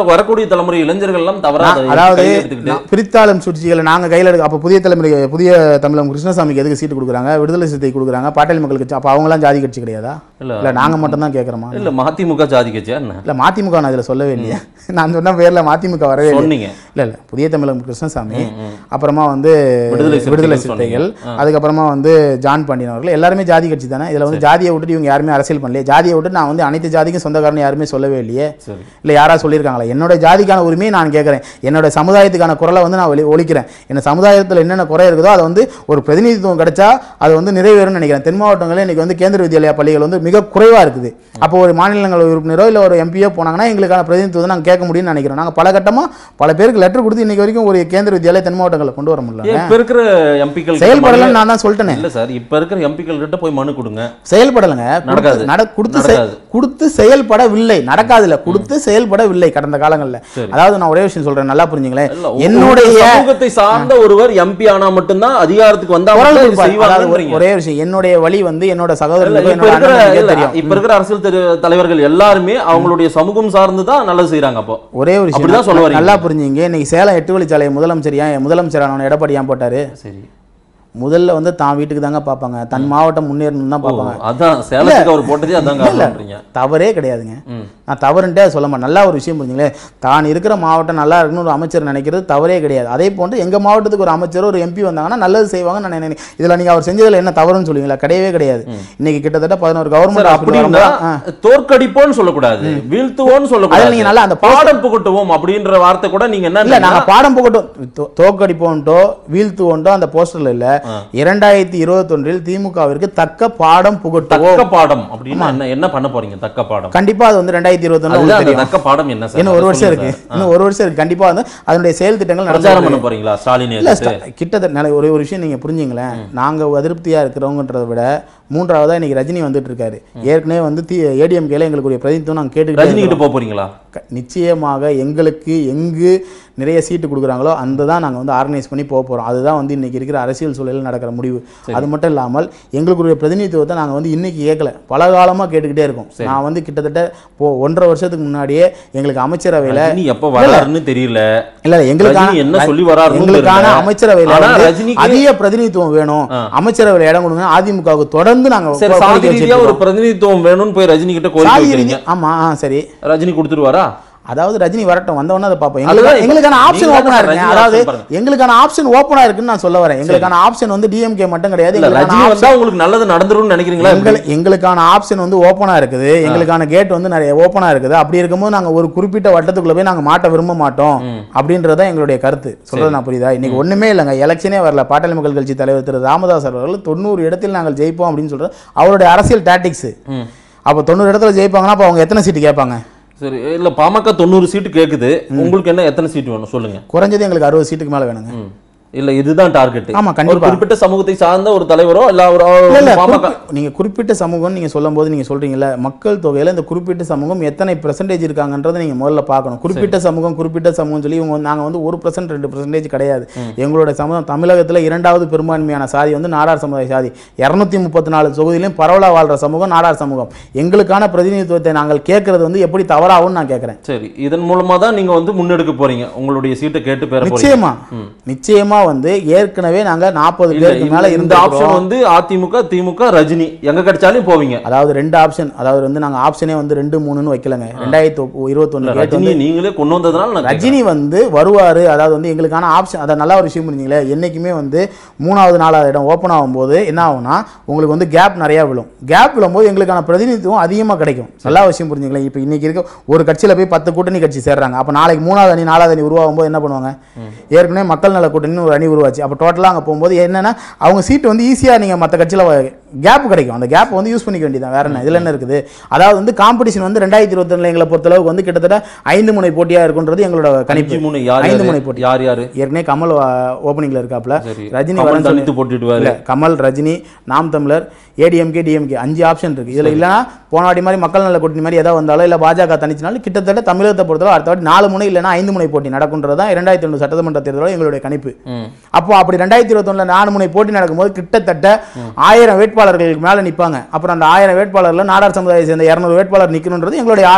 வரக்கூடிய தலைமுறை இளைஞர்கள் எல்லாம் தவறா நான்- அதை அதாவது கையில எடுத்துக்கிட்டு நான் பிரித்தாளும் சூழ்ச்சிகளை நாங்க கையில எடுக்க அப்ப புதிய தலைமுறை புதிய தமிழகம் கிருஷ்ணசாமிக்கு எதுக்கு சீட்டு கொடுக்குறாங்க விடுதலை சிறுத்தை கொடுக்குறாங்க பாட்டாளி மக்கள் கட்சி அப்ப அவங்களாம் ஜாதி கட்சி கிடையாதா இல்ல. இல்ல நாங்க மட்டும் தான் கேட்கறோமா இல்ல மதிமுக ஜாதி கட்சியா என்ன இல்ல மதிமுக நான் இதுல சொல்லவே இல்லையே நான் சொன்ன பேர்ல மதிமுக வரவே இல்லை சொன்னீங்க இல்ல இல்ல புதிய தமிழகம் கிருஷ்ணசாமி அப்புறமா வந்து விடுதலை சிறுத்தைகள் விடுதலை சிறுத்தைகள் அதுக்கப்புறமா வந்து ஜான் பாண்டியன் அவர்கள் எல்லாருமே ஜாதி கட்சி தானே இதுல வந்து ஜாதியை விட்டுட்டு இவங்க யாருமே அரசியல் பண்ணலையே ஜாதியை விட்டு நான் வந்து அனைத்து ஜாதிக்கும் சொந்தக்காரன் யாருமே சொல்லவே இல்லையே சரி இல்ல யாரா சொல்லியிருக்காங்களா என்னோட ஜாதிக்கான உரிமையை நான் கேட்குறேன் என்னோட சமுதாயத்துக்கான குரலை வந்து நான் ஒலி ஒழிக்கிறேன் என்ன சமுதாயத்தில் என்னென்ன குறை இருக்குதோ அதை வந்து ஒரு பிரதிநிதித்துவம் கிடைச்சா அது வந்து நிறைவேறும்னு நினைக்கிறேன் தென் மாவட்டங்களில் இன்னைக்கு வந்து கேந்திர வித்யாலயா பள்ளிகள் வந்து மிக குறைவா இருக்குது அப்போ ஒரு மாநிலங்களவை உறுப்பினரோ இல்லை ஒரு எம்பியோ போனாங்கன்னா எங்களுக்கான பிரதிநிதித்துவம் நாங்கள் கேட்க முடியும்னு நினைக்கிறோம் நாங்கள் பல கட்டமா பல பேருக்கு லெட்டர் கொடுத்து இன்னைக்கு வரைக்கும் ஒரு கேந்திர வித்யாலயா தென் மாவட்டங்களில் கொண்டு வர ஏன் முடியல இப்ப இருக்கிற எம்பிக்கள் செயல்படலன்னு நான் தான் சொல்லிட்டேனே இல்ல சார் இப்ப இருக்கிற எம்பிக்கள் கிட்ட போய் மனு கொடுங்க செயல்படலைங்க நடக்காது. கொடுத்து- நட கொடுத்து செய்- நடக்காது. கொடுத்து செயல்படவில்லை நடக்காதுல கொடுத்து செயல்படவில்லை கடந்த காலங்கள்ல சரி. அதாவது நான் ஒரே விஷயம் சொல்றேன் நல்லா புரிஞ்சுங்களேன் இல்ல, உங்க என்னுடைய சமூகத்தை சார்ந்த ஒருவர் எம்பி ஆனா மட்டும்தான் அதிகாரத்துக்கு வந்தா குரல் மட்டும் கொடுப்பார். அதாவது செய்வாங்கன்றீங்க ஒரே விஷயம் என்னுடைய வழி வந்து என்னோட இல்ல, சகோதரர்களுக்கு இப்ப என்னோட இருக்கிற அண்ணனுக்கு இல்ல, தெரியும் இப்ப இருக்கிற அரசியல் தெரு- தலைவர்கள் எல்லாருமே அவங்களுடைய சமூகம் சார்ந்து தான் நல்லது செய்யறாங்க அப்போ ஒரே ஒரு அப்படிதான் சொல்ல விஷயம் வரீங்க. நல்லா புரிஞ்சுங்க இன்னைக்கு சேலம் எட்டு வழிச்சாலை முதலமைச்சர் ஏன் முதலமைச்சரான எடப்பாடி ஏன் போட்டாரு சரி முதல்ல வந்து தான் வீட்டுக்கு தாங்க பார்ப்பாங்க தன் மாவட்டம் முன்னேறணும் தான் ஓ, பார்ப்பாங்க அதான் சேலத்துக்கு அவர் போட்டதே அதான் காரணம்ன்றீங்க தவறே கிடையாதுங்க ம். நான் தவறுன்ட்டே அதை சொல்ல மாட்டேன் நல்லா ஒரு விஷயம் புரிஞ்சுங்களேன் தான் இருக்கிற மாவட்டம் நல்லா இருக்கணும்னு ஒரு அமைச்சர் நினைக்கிறது தவறே கிடையாது அதே போன்று எங்க மாவட்டத்துக்கு ஒரு அமைச்சர் ஒரு எம்பி வந்தாங்கன்னா நல்லது செய்வாங்கன்னு நான் நினைக்கிறேன் இதுல நீங்க அவர் செஞ்சதுல என்ன தவறுன்னு சொல்லுவீங்களா கிடையவே கிடையாது இன்னைக்கு கிட்டத்தட்ட பதினோரு சார் கவர்மெண்ட் அப்படின்னா தோற்கடிப்போம்னு சொல்லக்கூடாது வீழ்த்துவோம்னு அதுல சொல்லக்கூடாது நீங்க நல்லா அந்த பாடம் புகட்டுவோம் அப்படின்ற வார்த்தை கூட நீங்க என்ன இல்ல நாங்க பாடம் புகட்டும் தோ- தோற்கடிப்போன்ட்டோ வீழ்த்துவோன்ட்டோ அந்த போஸ்டர்ல இல்ல இரண்டாயிரத்தி இருபத்தொன்றில் திமுகவிற்கு தக்க பாடம் புகட்டுவோம் தக்க பாடம் அப்படின்னா என்ன என்ன பண்ண போறீங்க தக்க பாடம் கண்டிப்பா அது வந்து ரெண்டாயிரத்தி இருபத்தொன்னு அதுதான் அந்த தெரியும் தக்க பாடம் என்ன சார் இன்னும் ஒரு அதை வருஷம் சொல்லுங்க இருக்கு சார். இன்னும் ஒரு வருஷம் இருக்கு கண்டிப்பா வந்து அதனுடைய செயல் திட்டங்கள் பிரச்சாரம் நடந்து பண்ண போறீங்களா ஸ்டாலின் இல்ல எதிர்த்து? ஸ்ட- கிட்டத்தட்ட நல்ல ஒரே ஒரு விஷயம் நீங்க புரிஞ்சுங்களேன் நாங்க அதிருப்தியா இருக்கிறவங்கன்றதை விட மூன்றாவதா இன்னைக்கு ரஜினி வந்துட்டு இருக்காரு ஏற்கனவே வந்து தி ஏடிஎம்கேல எங்களுடைய பிரதிநிதித்துவம் நாங்க கேட்டுக்கிட்டே ரஜினி இருக்கிறோம். கிட்ட போக போறீங்களா க- நிச்சயமாக எங்களுக்கு எங்கு நிறைய சீட்டு கொடுக்குறாங்களோ அந்த தான் நாங்கள் வந்து ஆர்கனைஸ் பண்ணி போக போகிறோம் அதுதான் வந்து இன்னைக்கு இருக்கிற அரசியல் சூழலில் நடக்கிற முடிவு அது மட்டும் இல்லாமல் எங்களுக்குரிய பிரதிநிதித்துவத்தை நாங்கள் வந்து இன்னைக்கு கேட்கல பல காலமாக கேட்டுக்கிட்டே இருக்கோம் நான் வந்து கிட்டத்தட்ட போ ஒன்றரை வருஷத்துக்கு முன்னாடியே எங்களுக்கு அமைச்சரவையில் ரஜினி எப்ப வராருன்னு தெரியல இல்ல எங்களுக்கான ரஜினி என்ன சொல்லி வராருன்னு எங்களுக்கான தெரியல. அமைச்சரவையில ஆனா வந்து ரஜினிக்கு- அதிக பிரதிநிதித்துவம் வேணும் அமைச்சரவையில இடம் கொடுங்க அதிமுகவுக்கு தொடர்ந்து நாங்க சரி கோரிக்கை சாதி வச்சுட்டு ரீதியா ஒரு இருக்கோம். பிரதிநிதித்துவம் வேணும்னு போய் ரஜினி கிட்ட கோரிக்கை சாதி வைக்கிறீங்க ரீதி- ஆமா ஆ, சரி ரஜினி கொடுத்துருவாரா அதாவது ரஜினி வரட்டும் வந்தவொடனே அதை பார்ப்போம் அதுதான் எங்களுக்கான இப்ப- எங்களுக்கான ஆப்ஷன் நீங்க ஓப்பனா தான் இருக்குங்க ரஜினி அதாவது option பாருங்க. எங்களுக்கான ஆப்ஷன் ஓப்பனா இருக்குன்னு நான் சொல்ல வரேன் எங்களுக்கான ஆப்ஷன் வந்து டிஎம்கே மட்டும் கிடையாது இல்ல எங்களுக்கான ரஜினி option- வந்தா உங்களுக்கு நல்லது நடந்துரும்னு நினைக்கிறீங்களா எங்கள் எங்களுக்கான ஆப்ஷன் வந்து ஓப்பனா இருக்குது எங்களுக்கான கேட் வந்து நிறைய ஓப்பனா இருக்குது அப்படி இருக்கும்போது நாங்க ஒரு குறிப்பிட்ட வட்டத்துக்குள்ள போய் நாங்க மாட்ட விரும்ப மாட்டோம் அப்படின்றத எங்களுடைய கருத்து சொல்றது நான் புரியுதா இன்னைக்கு ஒண்ணுமே இல்லைங்க எலெக்ஷனே வரல பாட்டாளி மக்கள் கட்சி தலைவர் திரு ராமதாஸ் அவர்கள் தொண்ணூறு இடத்தில் நாங்கள் ஜெயிப்போம் அப்படின்னு சொல்றது அவருடைய அரசியல் டாக்டிக்ஸ் ம். அப்போ தொண்ணூறு இடத்துல ஜெயிப்பாங்கன்னா அப்போ அவங்க எத்தனை சீட்டு கேட்பாங்க சரி இல்ல பாமக தொண்ணூறு சீட்டு கேக்குது உங்களுக்கு என்ன எத்தனை சீட்டு வேணும் சொல்லுங்க குறைஞ்சது எங்களுக்கு அறுபது சீட்டுக்கு மேல வேணுங்க ம். இல்ல இதுதான் டார்கெட் ஆமா, ஒரு கண்டிப்பா. குறிப்பிட்ட சமூகத்தை சார்ந்த ஒரு தலைவரோ இல்ல ஒரு இல்ல, இல்ல, பாமக குறிப்பி- நீங்க குறிப்பிட்ட சமூகம் நீங்க சொல்லும்போது நீங்க சொல்றீங்கல்ல மக்கள் தொகையில இந்த குறிப்பிட்ட சமூகம் எத்தனை பெர்சன்டேஜ் இருக்காங்கன்றதை நீங்க முதல்ல பார்க்கணும் குறிப்பிட்ட சமூகம் குறிப்பிட்ட சமூகம் சொல்லி இவங்க வந்து- நாங்க வந்து ஒரு பர்சன்ட் ரெண்டு பர்சன்டேஜ் கிடையாது எங்களோட சமூகம் தமிழகத்துல இரண்டாவது பெரும்பான்மையான சாதி வந்து நாடார் சமுதாய சாதி இருநூத்தி முப்பத்தி நாலு தொகுதியிலும் பரவலா வாழ்ற சமூகம் நாடார் சமூகம் எங்களுக்கான பிரதிநிதித்துவத்தை நாங்கள் கேட்கறது வந்து எப்படி தவறாகும்னு நான் கேட்கறேன் சரி இதன் மூலமா தான் நீங்க வந்து முன்னெடுக்க போறீங்க உங்களுடைய சீட்டை கேட்டு பெற போறீங்க நிச்சயமா நிச்சயமா வந்து ஏற்கனவே நாங்க நாற்பது இல்ல, பேருக்கு மேல இந்த- இந்த இருந்த ஆப்ஷன் வந்து அதிமுக திமுக ரஜினி எங்க கிடைச்சாலும் போவீங்க அதாவது ரெண்டு ஆப்ஷன் அதாவது வந்து நாங்க ஆப்ஷனே வந்து ரெண்டு மூணுன்னு வைக்கலங்க ரெண்டாயிரத்தி இருபத்தொன்னு கேட்டு ரஜினி வந்து நீங்களே கொண்டு வந்ததுனால நான் கேட்கிறேன். ரஜினி வந்து வருவாரு அதாவது வந்து எங்களுக்கான ஆப்ஷன் அதை நல்ல ஒரு விஷயம் புரிஞ்சுங்களே என்னைக்குமே வந்து மூணாவது நாலாவது இடம் ஓப்பன் ஆகும்போது என்ன ஆகும்னா உங்களுக்கு வந்து கேப் நிறைய விழும் கேப் விழும்போது எங்களுக்கான பிரதிநிதித்துவம் அதிகமாக கிடைக்கும் நல்ல விஷயம் புரிஞ்சுங்களேன் இப்போ இன்னைக்கு இருக்க ஒரு கட்சியில் போய் பத்து கூட்டணி கட்சி சேர்றாங்க அப்போ நாளைக்கு மூணாவது அணி நாலாவது அணி உருவாகும் போது என்ன பண்ணுவாங்க ஏற்கனவே மக்கள் நல கூட்டணின்னு ஒரு அணி உருவாச்சு அப்போ டோட்டலாக அங்கே போகும்போது என்னன்னா அவங்க சீட்டு வந்து ஈஸியாக நீங்கள் மற்ற கட்சியில் கேப் கிடைக்கும் அந்த கேப் வந்து யூஸ் பண்ணிக்க வேண்டியதான் வேற என்ன இதில் என்ன இருக்குது அதாவது வந்து காம்படிஷன் வந்து ரெண்டாயிரத்தி இருபத்தொன்னுல எங்களை பொறுத்தளவுக்கு வந்து கிட்டத்தட்ட ஐந்து முனை போட்டியாக இருக்குன்றது எங்களோட கணிப்பு அஞ்சு மூணு யார் ஐந்து யாரு? முனை போட்டி யார் யாரு ஏற்கனவே கமல் ஓப்பனிங்ல இருக்காப்ல சரி ரஜினி கமல் வரேன்னு தனித்து சொல்லி- போட்டுடுவாரு இல்ல கமல் ரஜினி நாம் தமிழர் ஏடிஎம்கே டிஎம்கே அஞ்சு ஆப்ஷன் இருக்கு இதுல இல்லைன்னா போன வாட்டி மாதிரி மக்கள் நல கூட்டணி மாதிரி ஏதாவது வந்தாலும் இல்ல பாஜக தனிச்சினாலும் கிட்டத்தட்ட தமிழகத்தை பொறுத்தவரை அடுத்த வாட்டி நாலு முனை இல்லைன்னா ஐந்து முனை போட்டி நடக்குன்றது தான் இரண்டாயிரத்தி ஒன்று சட்டமன்ற தேர்தலோட எங்களுடைய கணிப்பு ம். அப்போ அப்படி ரெண்டாயிரத்தி இருபத்தொன்னுல நாலு முனை போட்டி நடக்கும்போது கிட்டத்தட்ட ஆயிரம் வேட்பாளர்களுக்கு மேல நிப்பாங்க அப்புறம் அந்த ஆயிரம் வேட்பாளர்ல நாடார் சமுதாயத்தை சேர்ந்த இரநூறு வேட்பாளர் நிக்கணுன்றது எங்களுடைய ஆசை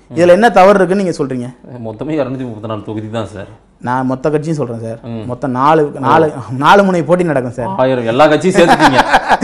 இதுல என்ன தவறு இருக்குன்னு நீங்க சொல்றீங்க மொத்தமே இரநூத்தி முப்பத்தி நாலு தொகுதி தான் சார் நான் மொத்த கட்சியும் சொல்றேன் சார் மொத்தம் நாலு நாலு நாலு முனை போட்டி நடக்கும் சார் ஆயிரம் எல்லா கட்சியும் சேர்த்துட்டீங்க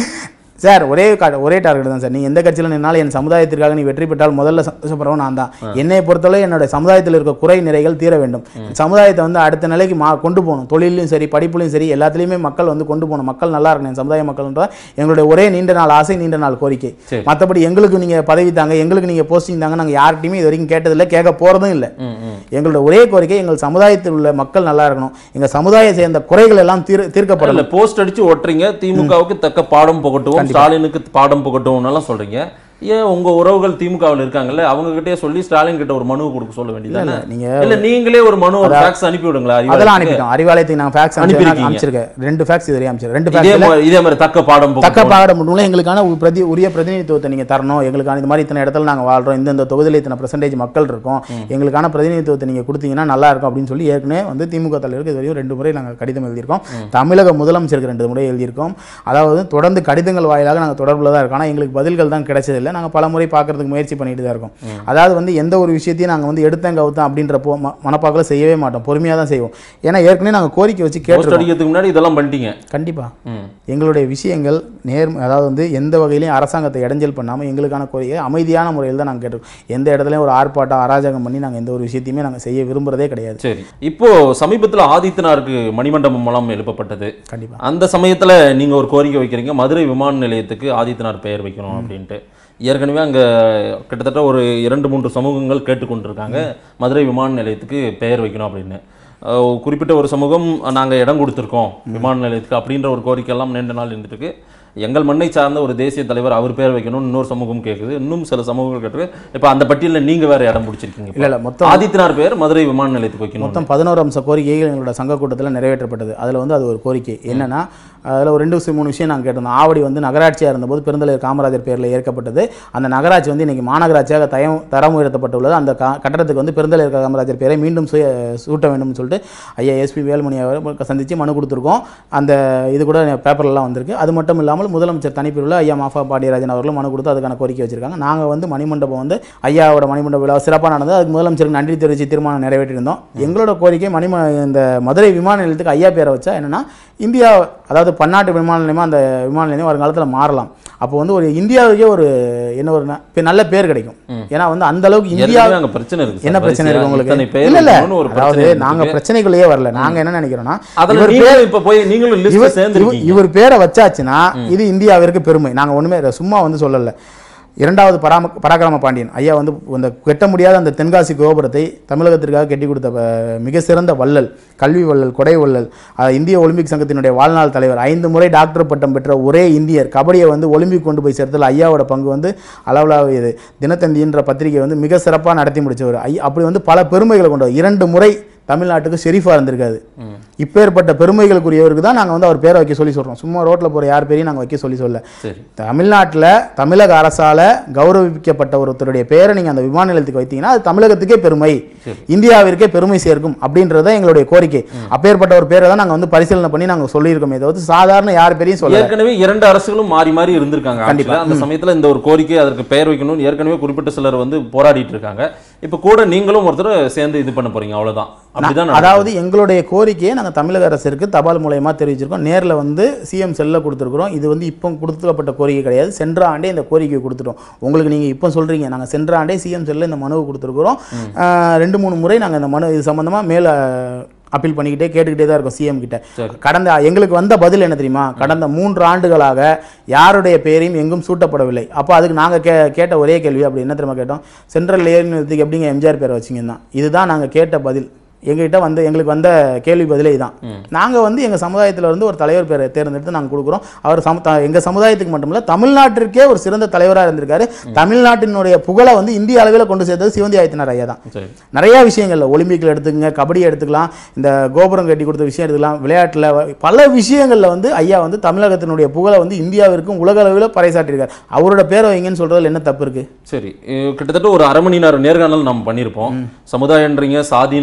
சார் ஒரே கா- ஒரே டார்கெட் தான் சார் நீ எந்த கட்சியில் நின்னாலும் என் சமுதாயத்திற்காக நீ வெற்றி பெற்றால் முதல்ல சந்தோஷப்படுறவன் நான் தான் என்னை பொறுத்தவரை என்னோட சமுதாயத்தில் இருக்க குறை நிறைகள் தீர வேண்டும் சமுதாயத்தை வந்து அடுத்த நிலைக்கு மா கொண்டு போகணும் தொழிலையும் சரி படிப்புலையும் சரி எல்லாத்துலேயுமே மக்கள் வந்து கொண்டு போகணும் மக்கள் நல்லா இருக்கணும் என் சமுதாய மக்கள்ன்ற எங்களுடைய ஒரே நீண்ட நாள் ஆசை நீண்ட நாள் கோரிக்கை சரி. மற்றபடி எங்களுக்கு நீங்க பதவி தாங்க எங்களுக்கு நீங்க போஸ்டிங் தாங்க நாங்கள் யார்கிட்டயுமே இது வரைக்கும் கேட்டதில்லை கேட்க போறதும் இல்லை ம், ம். எங்களோட ஒரே கோரிக்கை எங்கள் சமுதாயத்தில் உள்ள மக்கள் நல்லா இருக்கணும் எங்க சமுதாயம் சேர்ந்த குறைகள் எல்லாம் தீர் தீர்க்கப்படணும் இல்ல போஸ்ட் அடிச்சு ஒட்டுறீங்க திமுகவுக்கு தக்க பாடம் புகட்டுவோம் ஸ்டாலினுக்கு பாடம் புகட்டுவோம் எல்லாம் சொல்றீங்க ஏன் உங்க உறவுகள் திமுகவில் இருக்காங்கல்ல அவங்க கிட்டே சொல்லி ஸ்டாலின் கிட்ட ஒரு மனு கொடுக்க சொல்ல வேண்டியதானே நீங்க இல்ல நீங்களே ஒரு மனு ஒரு ஃபேக்ஸ் அனுப்பி விடுங்களா அதெல்லாம் அறிவாலயத்துக்கு? அனுப்பிட்டோம் அறிவாலயத்துக்கு நாங்கள் ஃபேக்ஸ் அனுப்பியிருக்கீங்க. அனுப்பிச்சிருக்கேன் ரெண்டு ஃபேக்ஸ் இதுவரை அனுப்பிச்சிருக்கேன் ரெண்டு இதே ஃபேக்ஸ் மாதிரி இதே மாதிரி தக்க பாடம் தக்க புகட்டுவோம். பாடம் முடியும் எங்களுக்கான ஒரு பிரதி உரிய பிரதிநிதித்துவத்தை நீங்கள் தரணும் எங்களுக்கான இந்த மாதிரி இத்தனை இடத்துல நாங்கள் வாழ்றோம் இந்தந்த தொகுதியில் இத்தனை பர்சன்டேஜ் மக்கள் இருக்கோம் எங்களுக்கான பிரதிநிதித்துவத்தை நீங்கள் கொடுத்தீங்கன்னா நல்லா இருக்கும் அப்படின்னு சொல்லி ஏற்கனவே வந்து திமுக தலைவருக்கு இது வரையும் ரெண்டு முறை நாங்கள் கடிதம் எழுதியிருக்கோம் தமிழக முதலமைச்சருக்கு ரெண்டு முறை எழுதியிருக்கோம் அதாவது தொடர்ந்து கடிதங்கள் வாயிலாக நாங்கள் தொடர்பில் தான் இருக்கோம் ஆனால் எங்களுக்கு பதில்கள் தான் கிடைச்சதில்லை நாங்கள் பல முறை பார்க்கறதுக்கு முயற்சி பண்ணிட்டு தான் இருக்கோம் அதாவது வந்து எந்த ஒரு விஷயத்தையும் நாங்கள் வந்து எடுத்தேன் கவுத்தேன் அப்படின்ற போ ம- மனப்பாக்கில் செய்யவே மாட்டோம் பொறுமையாக தான் செய்வோம் ஏன்னா ஏற்கனவே நாங்கள் கோரிக்கை வச்சு போஸ்ட் கேட்டு அடிக்கிறதுக்கு முன்னாடி இதெல்லாம் பண்ணிட்டீங்க கண்டிப்பா ம். எங்களுடைய விஷயங்கள் நேர் அதாவது வந்து எந்த வகையிலையும் அரசாங்கத்தை இடைஞ்சல் பண்ணாமல் எங்களுக்கான கோரிக்கை அமைதியான முறையில் தான் நாங்கள் கேட்டிருக்கோம் எந்த இடத்துலையும் ஒரு ஆர்ப்பாட்டம் அராஜகம் பண்ணி நாங்கள் எந்த ஒரு விஷயத்தையுமே நாங்கள் செய்ய விரும்புறதே கிடையாது சரி இப்போ சமீபத்துல ஆதித்தனாருக்கு மணிமண்டபம் மூலம் எழுப்பப்பட்டது கண்டிப்பா அந்த சமயத்துல நீங்க ஒரு கோரிக்கை வைக்கிறீங்க மதுரை விமான நிலையத்துக்கு ஆதித்தனார் பெயர் வைக்கணும் அப்படின்ட்டு ஏற்கனவே அங்க கிட்டத்தட்ட ஒரு இரண்டு மூன்று சமூகங்கள் கேட்டுக்கொண்டிருக்காங்க மதுரை விமான நிலையத்துக்கு பெயர் வைக்கணும் அப்படின்னு அஹ், குறிப்பிட்ட ஒரு சமூகம் நாங்க இடம் கொடுத்துருக்கோம் விமான நிலையத்துக்கு அப்படின்ற ஒரு கோரிக்கை எல்லாம் நீண்ட நாள் இருந்துட்டு இருக்கு எங்கள் மண்ணை சார்ந்த ஒரு தேசிய தலைவர் அவர் பேர் வைக்கணும்னு இன்னொரு சமூகம் கேட்குது இன்னும் சில சமூகங்கள் கேட்டிருக்கு இப்போ அந்த பட்டியலில் நீங்க வேற இடம் பிடிச்சிருக்கீங்க இல்ல இல்ல மொத்தம் ஆதித்தனார் பேர் மதுரை விமான நிலையத்துக்கு வைக்கணும் மொத்தம் பதினோரு அம்ச கோரிக்கைகள் எங்களோட சங்க கூட்டத்தில் நிறைவேற்றப்பட்டது அதில் வந்து அது ஒரு கோரிக்கை என்னன்னா அதில் ஒரு ரெண்டு விஷயம் மூணு விஷயம் நாங்கள் கேட்டிருந்தோம் ஆவடி வந்து நகராட்சியாக இருந்தபோது பெருந்தலைவர் காமராஜர் பேரில் ஏற்கப்பட்டது அந்த நகராட்சி வந்து இன்னைக்கு மாநகராட்சியாக தயம் தரம் உயர்த்தப்பட்டுள்ளது அந்த கா- கட்டடத்துக்கு வந்து பெருந்தலைவர் காமராஜர் பேரை மீண்டும் சுய சூட்ட வேண்டும்னு சொல்லிட்டு ஐயா எஸ்பி வேலுமணி அவர் சந்தித்து மனு கொடுத்துருக்கோம் அந்த இது கூட பேப்பர்லாம் வந்திருக்கு அது மட்டும் இல்லாமல் முதலமைச்சர் தனிப்பிரிவில் ஐயா மாஃபா பாண்டியராஜன் அவர்களும் மனு கொடுத்து அதுக்கான கோரிக்கை வச்சிருக்காங்க நாங்கள் வந்து மணிமண்டபம் வந்து ஐயாவோட மணிமண்டப விழா சிறப்பாக நடந்தது அதுக்கு முதலமைச்சருக்கு நன்றி தெரிவித்து தீர்மானம் நிறைவேற்றியிருந்தோம் எங்களோட கோரிக்கை மணிம இந்த மதுரை விமான நிலையத்துக்கு ஐயா பேரை வச்சா என்னன்னா இந்தியா அதாவது பன்னாட்டு விமான நிலையமா அந்த விமான நிலையம் வருங்காலத்தில் மாறலாம் அப்போ வந்து ஒரு இந்தியாவுக்கே ஒரு என்ன ஒரு ந- இப்ப நல்ல பேர் கிடைக்கும் ஏன்னா வந்து அந்த அளவுக்கு இந்தியா ஏற்கனவே அங்க பிரச்சனை இருக்கு என்ன சார். பிரச்சனை வரிசையா இருக்கு இத்தனை உங்களுக்கு பேர் இல்ல இல்ல இருக்கணும்னு ஒரு அதாவது பிரச்சனை நாங்க இருக்கு. பிரச்சனைக்குள்ளேயே வரல நாங்க என்ன நினைக்கிறோம்னா அதுல இவர் நீங்களும் இப்ப போய் நீங்களும் லிஸ்ட் இவர் சேர்ந்துருக்கீங்க இவர் பேரை வச்சாச்சுன்னா இது இந்தியாவிற்கு பெருமை நாங்க ஒண்ணுமே இதை சும்மா வந்து சொல்லல இரண்டாவது பராம பராக்கிரம பாண்டியன் ஐயா வந்து இந்த கெட்ட முடியாத அந்த தென்காசி கோபுரத்தை தமிழகத்திற்காக கட்டி கொடுத்த அஹ், மிக சிறந்த வள்ளல் கல்வி வள்ளல் கொடை வள்ளல் அஹ், இந்திய ஒலிம்பிக் சங்கத்தினுடைய வாழ்நாள் தலைவர் ஐந்து முறை டாக்டர் பட்டம் பெற்ற ஒரே இந்தியர் கபடியை வந்து ஒலிம்பிக் கொண்டு போய் சேர்த்ததில் ஐயாவோட பங்கு வந்து அளவலாவியது தினத்தந்தின்ற பத்திரிகை வந்து மிக சிறப்பாக நடத்தி முடிச்சவர் ஐ அப்படி வந்து பல பெருமைகளை கொண்டவர் இரண்டு முறை தமிழ்நாட்டுக்கு ஷெரீஃபாக இருந்திருக்காது இப்பேற்பட்ட பெருமைகளுக்குரியவருக்கு தான் நாங்கள் வந்து அவர் பேரை வைக்க சொல்லி சொல்கிறோம் சும்மா ரோட்டில் போகிற யார் பேரையும் நாங்கள் வைக்க சொல்லி சொல்ல சரி தமிழ்நாட்டில் தமிழக அரசால கௌரவிக்கப்பட்ட ஒருத்தருடைய பேரை நீங்கள் அந்த விமான நிலையத்துக்கு வைத்தீங்கன்னா அது தமிழகத்துக்கே பெருமை இந்தியாவிற்கே பெருமை சேர்க்கும் அப்படின்றது தான் எங்களுடைய கோரிக்கை அப்பேற்பட்ட ஒரு பேரை தான் நாங்கள் வந்து பரிசீலனை பண்ணி நாங்கள் சொல்லியிருக்கோமே தவிர்த்து சாதாரண யார் பேரையும் சொல்ல ஏற்கனவே இரண்டு அரசுகளும் மாறி மாறி இருந்திருக்காங்க கண்டிப்பா. actually. அந்த சமயத்துல இந்த ஒரு கோரிக்கை அதற்கு பெயர் வைக்கணும்னு ஏற்கனவே குறிப்பிட்ட சிலர் வந்து போராடிட்டு இருக்காங்க இப்ப கூட நீங்களும் ஒருத்தர் சேர்ந்து இது பண்ண போறீங்க அவ்வளவுதான் அப்படிதான் நடக்குது. அதாவது எங்களுடைய கோரிக்கையை நாங்கள் தமிழக அரசிற்கு தபால் மூலயமா தெரிவிச்சிருக்கோம் நேரில் வந்து சிஎம் செல்ல கொடுத்துருக்குறோம் இது வந்து இப்போ கொடுக்கப்பட்ட கோரிக்கை கிடையாது சென்ற ஆண்டே இந்த கோரிக்கையை கொடுத்துட்டோம் உங்களுக்கு நீங்கள் இப்போ சொல்கிறீங்க நாங்கள் சென்ற ஆண்டே சிஎம் செல்ல இந்த மனுவை கொடுத்துருக்குறோம் ஆஹ், ரெண்டு மூணு முறை நாங்கள் இந்த மனு இது சம்மந்தமாக மேலே அப்பீல் பண்ணிக்கிட்டே கேட்டுக்கிட்டே தான் இருக்கோம் சிஎம் கிட்ட சரி. கடந்த எங்களுக்கு வந்த பதில் என்ன தெரியுமா கடந்த மூன்று ஆண்டுகளாக யாருடைய பேரையும் எங்கும் சூட்டப்படவில்லை அப்போ அதுக்கு நாங்கள் கே கேட்ட ஒரே கேள்வி அப்படி என்ன தெரியுமா கேட்டோம் சென்ட்ரல் ஏர் நிலையத்துக்கு எப்படிங்க எம்ஜிஆர் பேரை வச்சிங்க தான் இதுதான் நாங்கள் கேட்ட பதில் எங்ககிட்ட வந்து எங்களுக்கு வந்த கேள்வி பதிலே இதான் நாங்கள் வந்து எங்கள் சமுதாயத்தில் இருந்து ஒரு தலைவர் பேரை தேர்ந்தெடுத்து நாங்கள் கொடுக்குறோம் அவர் சம த- எங்க சமுதாயத்துக்கு மட்டும் இல்ல தமிழ்நாட்டிற்கே ஒரு சிறந்த தலைவராக இருந்திருக்காரு தமிழ்நாட்டினுடைய புகழை வந்து இந்திய அளவில் கொண்டு சேர்த்தது சிவந்தி ஆயத்தினார் ஐயா தான் சரி நிறைய விஷயங்கள்ல ஒலிம்பிக்கில் எடுத்துக்கங்க கபடி எடுத்துக்கலாம் இந்த கோபுரம் கட்டி கொடுத்த விஷயம் எடுத்துக்கலாம் விளையாட்டில் பல விஷயங்கள்ல வந்து ஐயா வந்து தமிழகத்தினுடைய புகழை வந்து இந்தியாவிற்கும் உலக அளவில் பறைசாட்டியிருக்கார் அவரோட பேரை வைங்கன்னு சொல்றதுல என்ன தப்பு இருக்கு சரி அஹ் கிட்டத்தட்ட ஒரு அரை மணி நேரம் நேர்காணல் நம்ம பண்ணியிருப்போம் சமுதாயன்றீங்க சாதின்றீங்க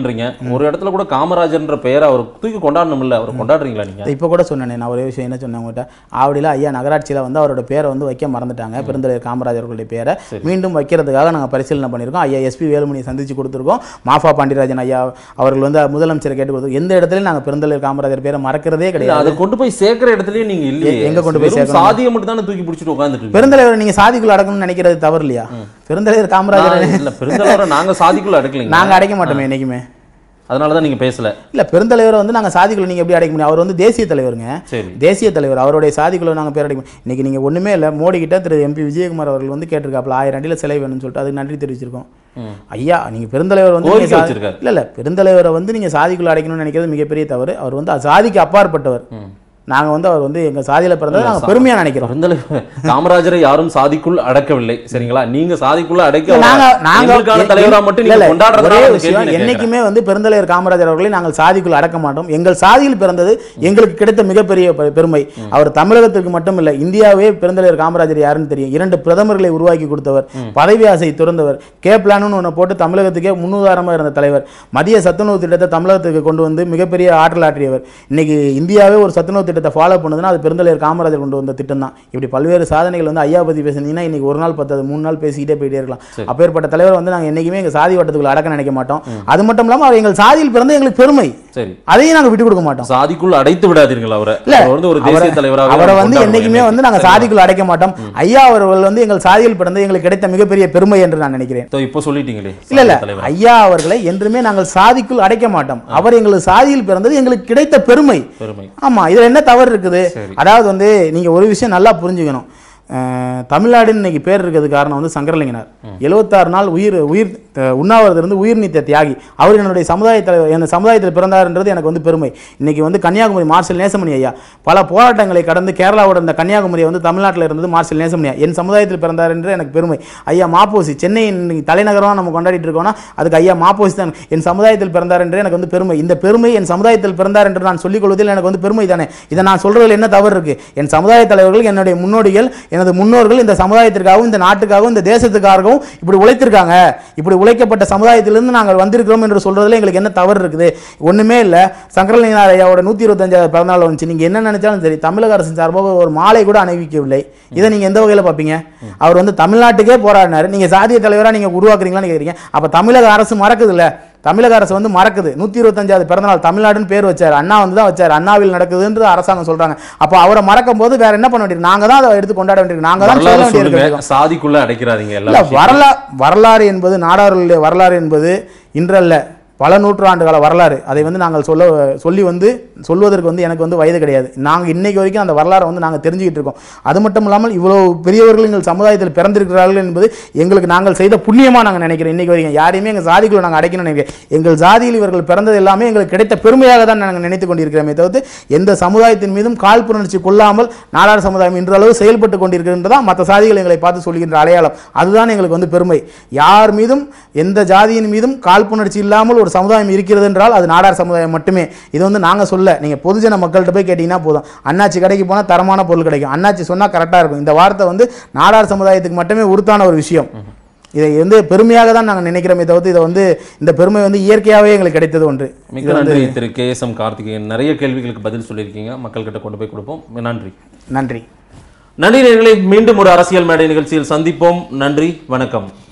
ஒரு இடத்துல கூட காமராஜர்ன்ற பெயரை அவர் தூக்கி கொண்டாடணும் இல்ல அவர் கொண்டாடுறீங்களா நீங்க இப்போ கூட சொன்னேனே நான் ஒரே விஷயம் என்ன சொன்னேன் உங்கள்கிட்ட ஆவடியில் ஐயா நகராட்சியில் வந்து அவரோட பேரை வந்து வைக்க மறந்துட்டாங்க பெருந்தலைவர் காமராஜர் அவர்களுடைய பேரை மீண்டும் வைக்கிறதுக்காக நாங்கள் பரிசீலனை பண்ணியிருக்கோம் ஐயா எஸ்பி வேலுமணி சந்திச்சு கொடுத்துருக்கோம் மாஃபா பாண்டியராஜன் ஐயா அவர்கள் வந்து முதலமைச்சரை கேட்டு கொடுத்து எந்த இடத்துலையும் நாங்கள் பெருந்தலைவர் காமராஜர் பேரை மறக்கிறதே இல்ல, கிடையாது அதை கொண்டு போய் சேர்க்கிற இடத்துலயும் நீங்க இல்லையே எ- எங்க கொண்டு போய் வெறும் சேர்க்கணும்? சாதியை மட்டும் தானே தூக்கி பிடிச்சிட்டு உட்காந்துட்டு இருக்கீங்க. பெருந்தலைவர் நீங்க சாதிக்குள்ள அடக்கணும்னு நினைக்கிறது தவறு இல்லையா பெருந்தலைவர் காமராஜர் நான் இல்ல பெருந்தலைவரை நாங்க சாதிக்குள்ள அடக்கலைங்க நாங்க அடைக்க மாட்டோமே என்னைக்குமே அதனாலதான் நீங்க பேசல இல்ல பெருந்தலைவரை வந்து நாங்க சாதிக்குள்ள நீங்க எப்படி அடைக்க முடியும் அவர் வந்து தேசிய தலைவருங்க சரி தேசிய தலைவர் அவருடைய சாதிக்குள்ள நாங்கள் பேர் அடைக்க முடியும். இன்னைக்கு நீங்க ஒண்ணுமே இல்ல மோடி கிட்ட திரு எம்பி விஜயகுமார் அவர்கள் வந்து கேட்டிருக்காப்புல ஆயிரம் அடியில் சிலை வேணும்னு சொல்லிட்டு அதுக்கு நன்றி தெரிவிச்சிருக்கோம் ம். ஐயா நீங்க பெருந்தலைவர் வந்து கோரிக்கை நீங்க சா- வச்சிருக்காரு. இல்ல இல்ல பெருந்தலைவரை வந்து நீங்க சாதிக்குள்ள அடைக்கணும்னு நினைக்கிறது மிகப்பெரிய தவறு அவர் வந்து சாதிக்கு அப்பாற்பட்டவர் ம். நாங்க வந்து அவர் வந்து எங்க சாதியில பிறந்ததை நாங்க பெருமையா நினைக்கிறோம் பெருந்தலைவர் காமராஜரை யாரும் சாதிக்குள் அடக்கவில்லை சரிங்களா நீங்க சாதிக்குள்ள அடைக்க நாங்க நாங்க எங்களுக்கான எ- தலைவரா மட்டும் இல்ல, நீங்க இல்ல, கொண்டாடுறதுனால ஒரே அந்த விஷயம், கேள்வி நான் கேட்கிறேன். என்னைக்குமே வந்து பெருந்தலைவர் காமராஜர் அவர்களை நாங்கள் சாதிக்குள் அடக்க மாட்டோம் எங்கள் சாதியில் பிறந்தது எங்களுக்கு கிடைத்த மிகப்பெரிய பெ- பெருமை அவர் தமிழகத்திற்கு மட்டும் இல்ல இந்தியாவே பெருந்தலைவர் காமராஜர் யாருன்னு தெரியும் இரண்டு பிரதமர்களை உருவாக்கி கொடுத்தவர் பதவி ஆசை துறந்தவர் கே பிளான்னு ஒன்று போட்டு தமிழகத்துக்கே முன்னுதாரணமா இருந்த தலைவர் மதிய சத்துணவு திட்டத்தை தமிழகத்துக்கு கொண்டு வந்து மிகப்பெரிய ஆற்றல் ஆற்றியவர் இன்னைக்கு இந்தியாவே ஒரு சத்துணவு திட்டத்தை ஃபாலோ பண்ணுதுன்னா அது பெருந்தலைவர் காமராஜர் கொண்டு வந்த திட்டம் தான் இப்படி பல்வேறு சாதனைகள் வந்து ஐயா பத்தி பேசுனீங்கன்னா இன்னைக்கு ஒரு நாள் பத்தாது மூணு நாள் பேசிக்கிட்டே போயிட்டே இருக்கலாம் அப்பேற்பட்ட தலைவர் வந்து நாங்க என்னைக்குமே எங்க சாதி வட்டத்துக்குள்ள அடக்க நினைக்க மாட்டோம் அது மட்டும் இல்லாம அவர் எங்கள் சாதியில் பிறந்த எங்களுக்கு பெருமை சரி அதையும் நாங்க விட்டு கொடுக்க மாட்டோம் சாதிக்குள் அடைத்து விடாதீர்கள் அவரை இல்ல அவர் வந்து ஒரு தேசிய அவரை- தலைவராக அவரை நம்ம வந்து கொண்டாடுவோம். என்னைக்குமே வந்து நாங்க சரிங்களா? சாதிக்குள்ள அடைக்க மாட்டோம் ஐயா அவர்கள் வந்து எங்கள் சாதியில் பிறந்து எங்களுக்கு கிடைத்த மிகப்பெரிய பெருமை என்று நான் நினைக்கிறேன் இதோ இப்போ சொல்லிட்டீங்களே இல்ல இல்ல சாதி தலைவர் ஐயா அவர்களை என்றுமே நாங்கள் சாதிக்குள் அடைக்க மாட்டோம் அவர் எங்களுக்கு சாதியில் பிறந்தது எங்களுக்கு கிடைத்த பெருமை பெருமை ஆமா இதுல என்ன தவறு இருக்குது சரி. அதாவது வந்து நீங்க ஒரு விஷயம் நல்லா புரிஞ்சுக்கணும் அஹ், தமிழ்நாடுன்னு இன்னைக்கு பேர் இருக்கிறது காரணம் வந்து சங்கரலிங்கனார் எழுபத்தாறு நாள் உயிர் உயிர் த- உண்ணாவிரதம் இருந்து உயிர் நீத்த தியாகி அவர் என்னுடைய சமுதாய தலைவர் என் சமுதாயத்தில் பிறந்தார்ன்றது எனக்கு வந்து பெருமை இன்னைக்கு வந்து கன்னியாகுமரி மார்ஷல் நேசமணி ஐயா பல போராட்டங்களை கடந்து கேரளாவோட இந்த கன்னியாகுமரி வந்து தமிழ்நாட்டில் இருந்தது மார்ஷல் நேசமணி ஐயா என் சமுதாயத்தில் பிறந்தார் என்று எனக்கு பெருமை ஐயா மாப்போசி சென்னை இன்னைக்கு தலைநகரமாக நம்ம கொண்டாடிட்டு இருக்கோம்னா அதுக்கு ஐயா மாப்போசி தான் என் சமுதாயத்தில் பிறந்தார் என்று எனக்கு வந்து பெருமை இந்த பெருமை என் சமுதாயத்தில் பிறந்தார் என்று நான் சொல்லிக் கொள்வதில் எனக்கு வந்து பெருமை தானே இதை நான் சொல்றதில் என்ன தவறு இருக்கு என் சமுதாய தலைவர்கள் என்னுடைய முன்னோடிகள் எனது முன்னோர்கள் இந்த சமுதாயத்திற்காகவும் இந்த நாட்டுக்காகவும் இந்த தேசத்துக்காகவும் இப்படி உழைத்திருக்காங்க இப்படி உழைக்கப்பட்ட சமுதாயத்திலிருந்து நாங்கள் வந்திருக்கிறோம் என்று சொல்றதுல எங்களுக்கு என்ன தவறு இருக்குது ஒண்ணுமே இல்ல சங்கரலிங்கனார் ஐயாவோட நூத்தி இருபத்தஞ்சாவது பிறந்தநாள் வந்துச்சு நீங்க என்ன நினைச்சாலும் சரி தமிழக அரசின் சார்பாக ஒரு மாலை கூட அணிவிக்கவில்லை இதை நீங்க எந்த வகையில பார்ப்பீங்க அவர் வந்து தமிழ்நாட்டுக்கே போராடினாரு நீங்க சாதிய தலைவரா நீங்க உருவாக்குறீங்களான்னு கேக்குறீங்க அப்ப தமிழக அரசு மறக்குது இல்ல தமிழக அரசு வந்து மறக்குது நூத்தி இருபத்தஞ்சாவது பிறந்தநாள் தமிழ்நாடுன்னு பேர் வச்சார் அண்ணா வந்து தான் வச்சார் அண்ணாவில் நடக்குதுன்ற அரசாங்கம் சொல்றாங்க அப்போ அவரை மறக்கும் போது வேற என்ன பண்ண வேண்டியது நாங்க தான் அதை எடுத்து கொண்டாட வேண்டியது நாங்க தான் சொல்ல வரலாறு வேண்டியிருக்கு சொல்லுங்க சாதிக்குள்ள அடைக்கிறாதீங்க இல்ல எல்லாம் வரலா வரலாறு என்பது நாடார்களுடைய வரலாறு என்பது இன்றல்ல பல நூற்றாண்டு கால வரலாறு அதை வந்து நாங்கள் சொல்ல சொல்லி வந்து சொல்வதற்கு வந்து எனக்கு வந்து வயது கிடையாது நாங்கள் இன்னைக்கு வரைக்கும் அந்த வரலாறை வந்து நாங்கள் தெரிஞ்சுக்கிட்டு இருக்கோம் அது மட்டும் இல்லாமல் இவ்வளவு பெரியவர்கள் எங்கள் சமுதாயத்தில் பிறந்திருக்கிறார்கள் என்பது எங்களுக்கு நாங்கள் செய்த புண்ணியமாக நாங்கள் நினைக்கிறோம் இன்னைக்கு வரைக்கும் யாரையுமே எங்கள் ஜாதிக்குள்ள நாங்கள் அடைக்கணும்னு நினைக்கிறேன் எங்கள் ஜாதியில் இவர்கள் பிறந்தது எல்லாமே எங்களுக்கு கிடைத்த பெருமையாக தான் நாங்கள் நினைத்து கொண்டிருக்கிறோமே தவிர்த்து எந்த சமுதாயத்தின் மீதும் காழ்ப்புணர்ச்சி கொள்ளாமல் நாடார் சமுதாயம் இன்றளவு செயல்பட்டு கொண்டிருக்கின்றதா மற்ற சாதிகள் எங்களை பார்த்து சொல்கின்ற அடையாளம் அதுதான் எங்களுக்கு வந்து பெருமை யார் மீதும் எந்த ஜாதியின் மீதும் காழ்ப்புணர்ச்சி இல்லாமல் ஒரு சமுதாயம் இருக்கிறது என்றால் அது நாடார் சமுதாயம் மட்டுமே இது வந்து நாங்க சொல்ல நீங்க பொதுஜன மக்கள்கிட்ட போய் கேட்டீங்கன்னா போதும் அண்ணாச்சி கடைக்கு போனா தரமான பொருள் கிடைக்கும் அண்ணாச்சி சொன்னா கரெக்டா இருக்கும் இந்த வார்த்தை வந்து நாடார் சமுதாயத்துக்கு மட்டுமே உருத்தான ஒரு விஷயம் இதை வந்து பெருமையாக தான் நாங்கள் நினைக்கிறோமே தவிர்த்து இதை வந்து இந்த பெருமை வந்து இயற்கையாகவே எங்களுக்கு கிடைத்தது ஒன்று மிக்க நன்றி Thiru K S M Karthikeyan நிறைய கேள்விகளுக்கு பதில் சொல்லியிருக்கீங்க மக்கள்கிட்ட கொண்டு போய் கொடுப்போம் நன்றி நன்றி நன்றி நேயர்களே மீண்டும் ஒரு அரசியல் மேடை நிகழ்ச்சியில் சந்திப்போம் நன்றி வணக்கம்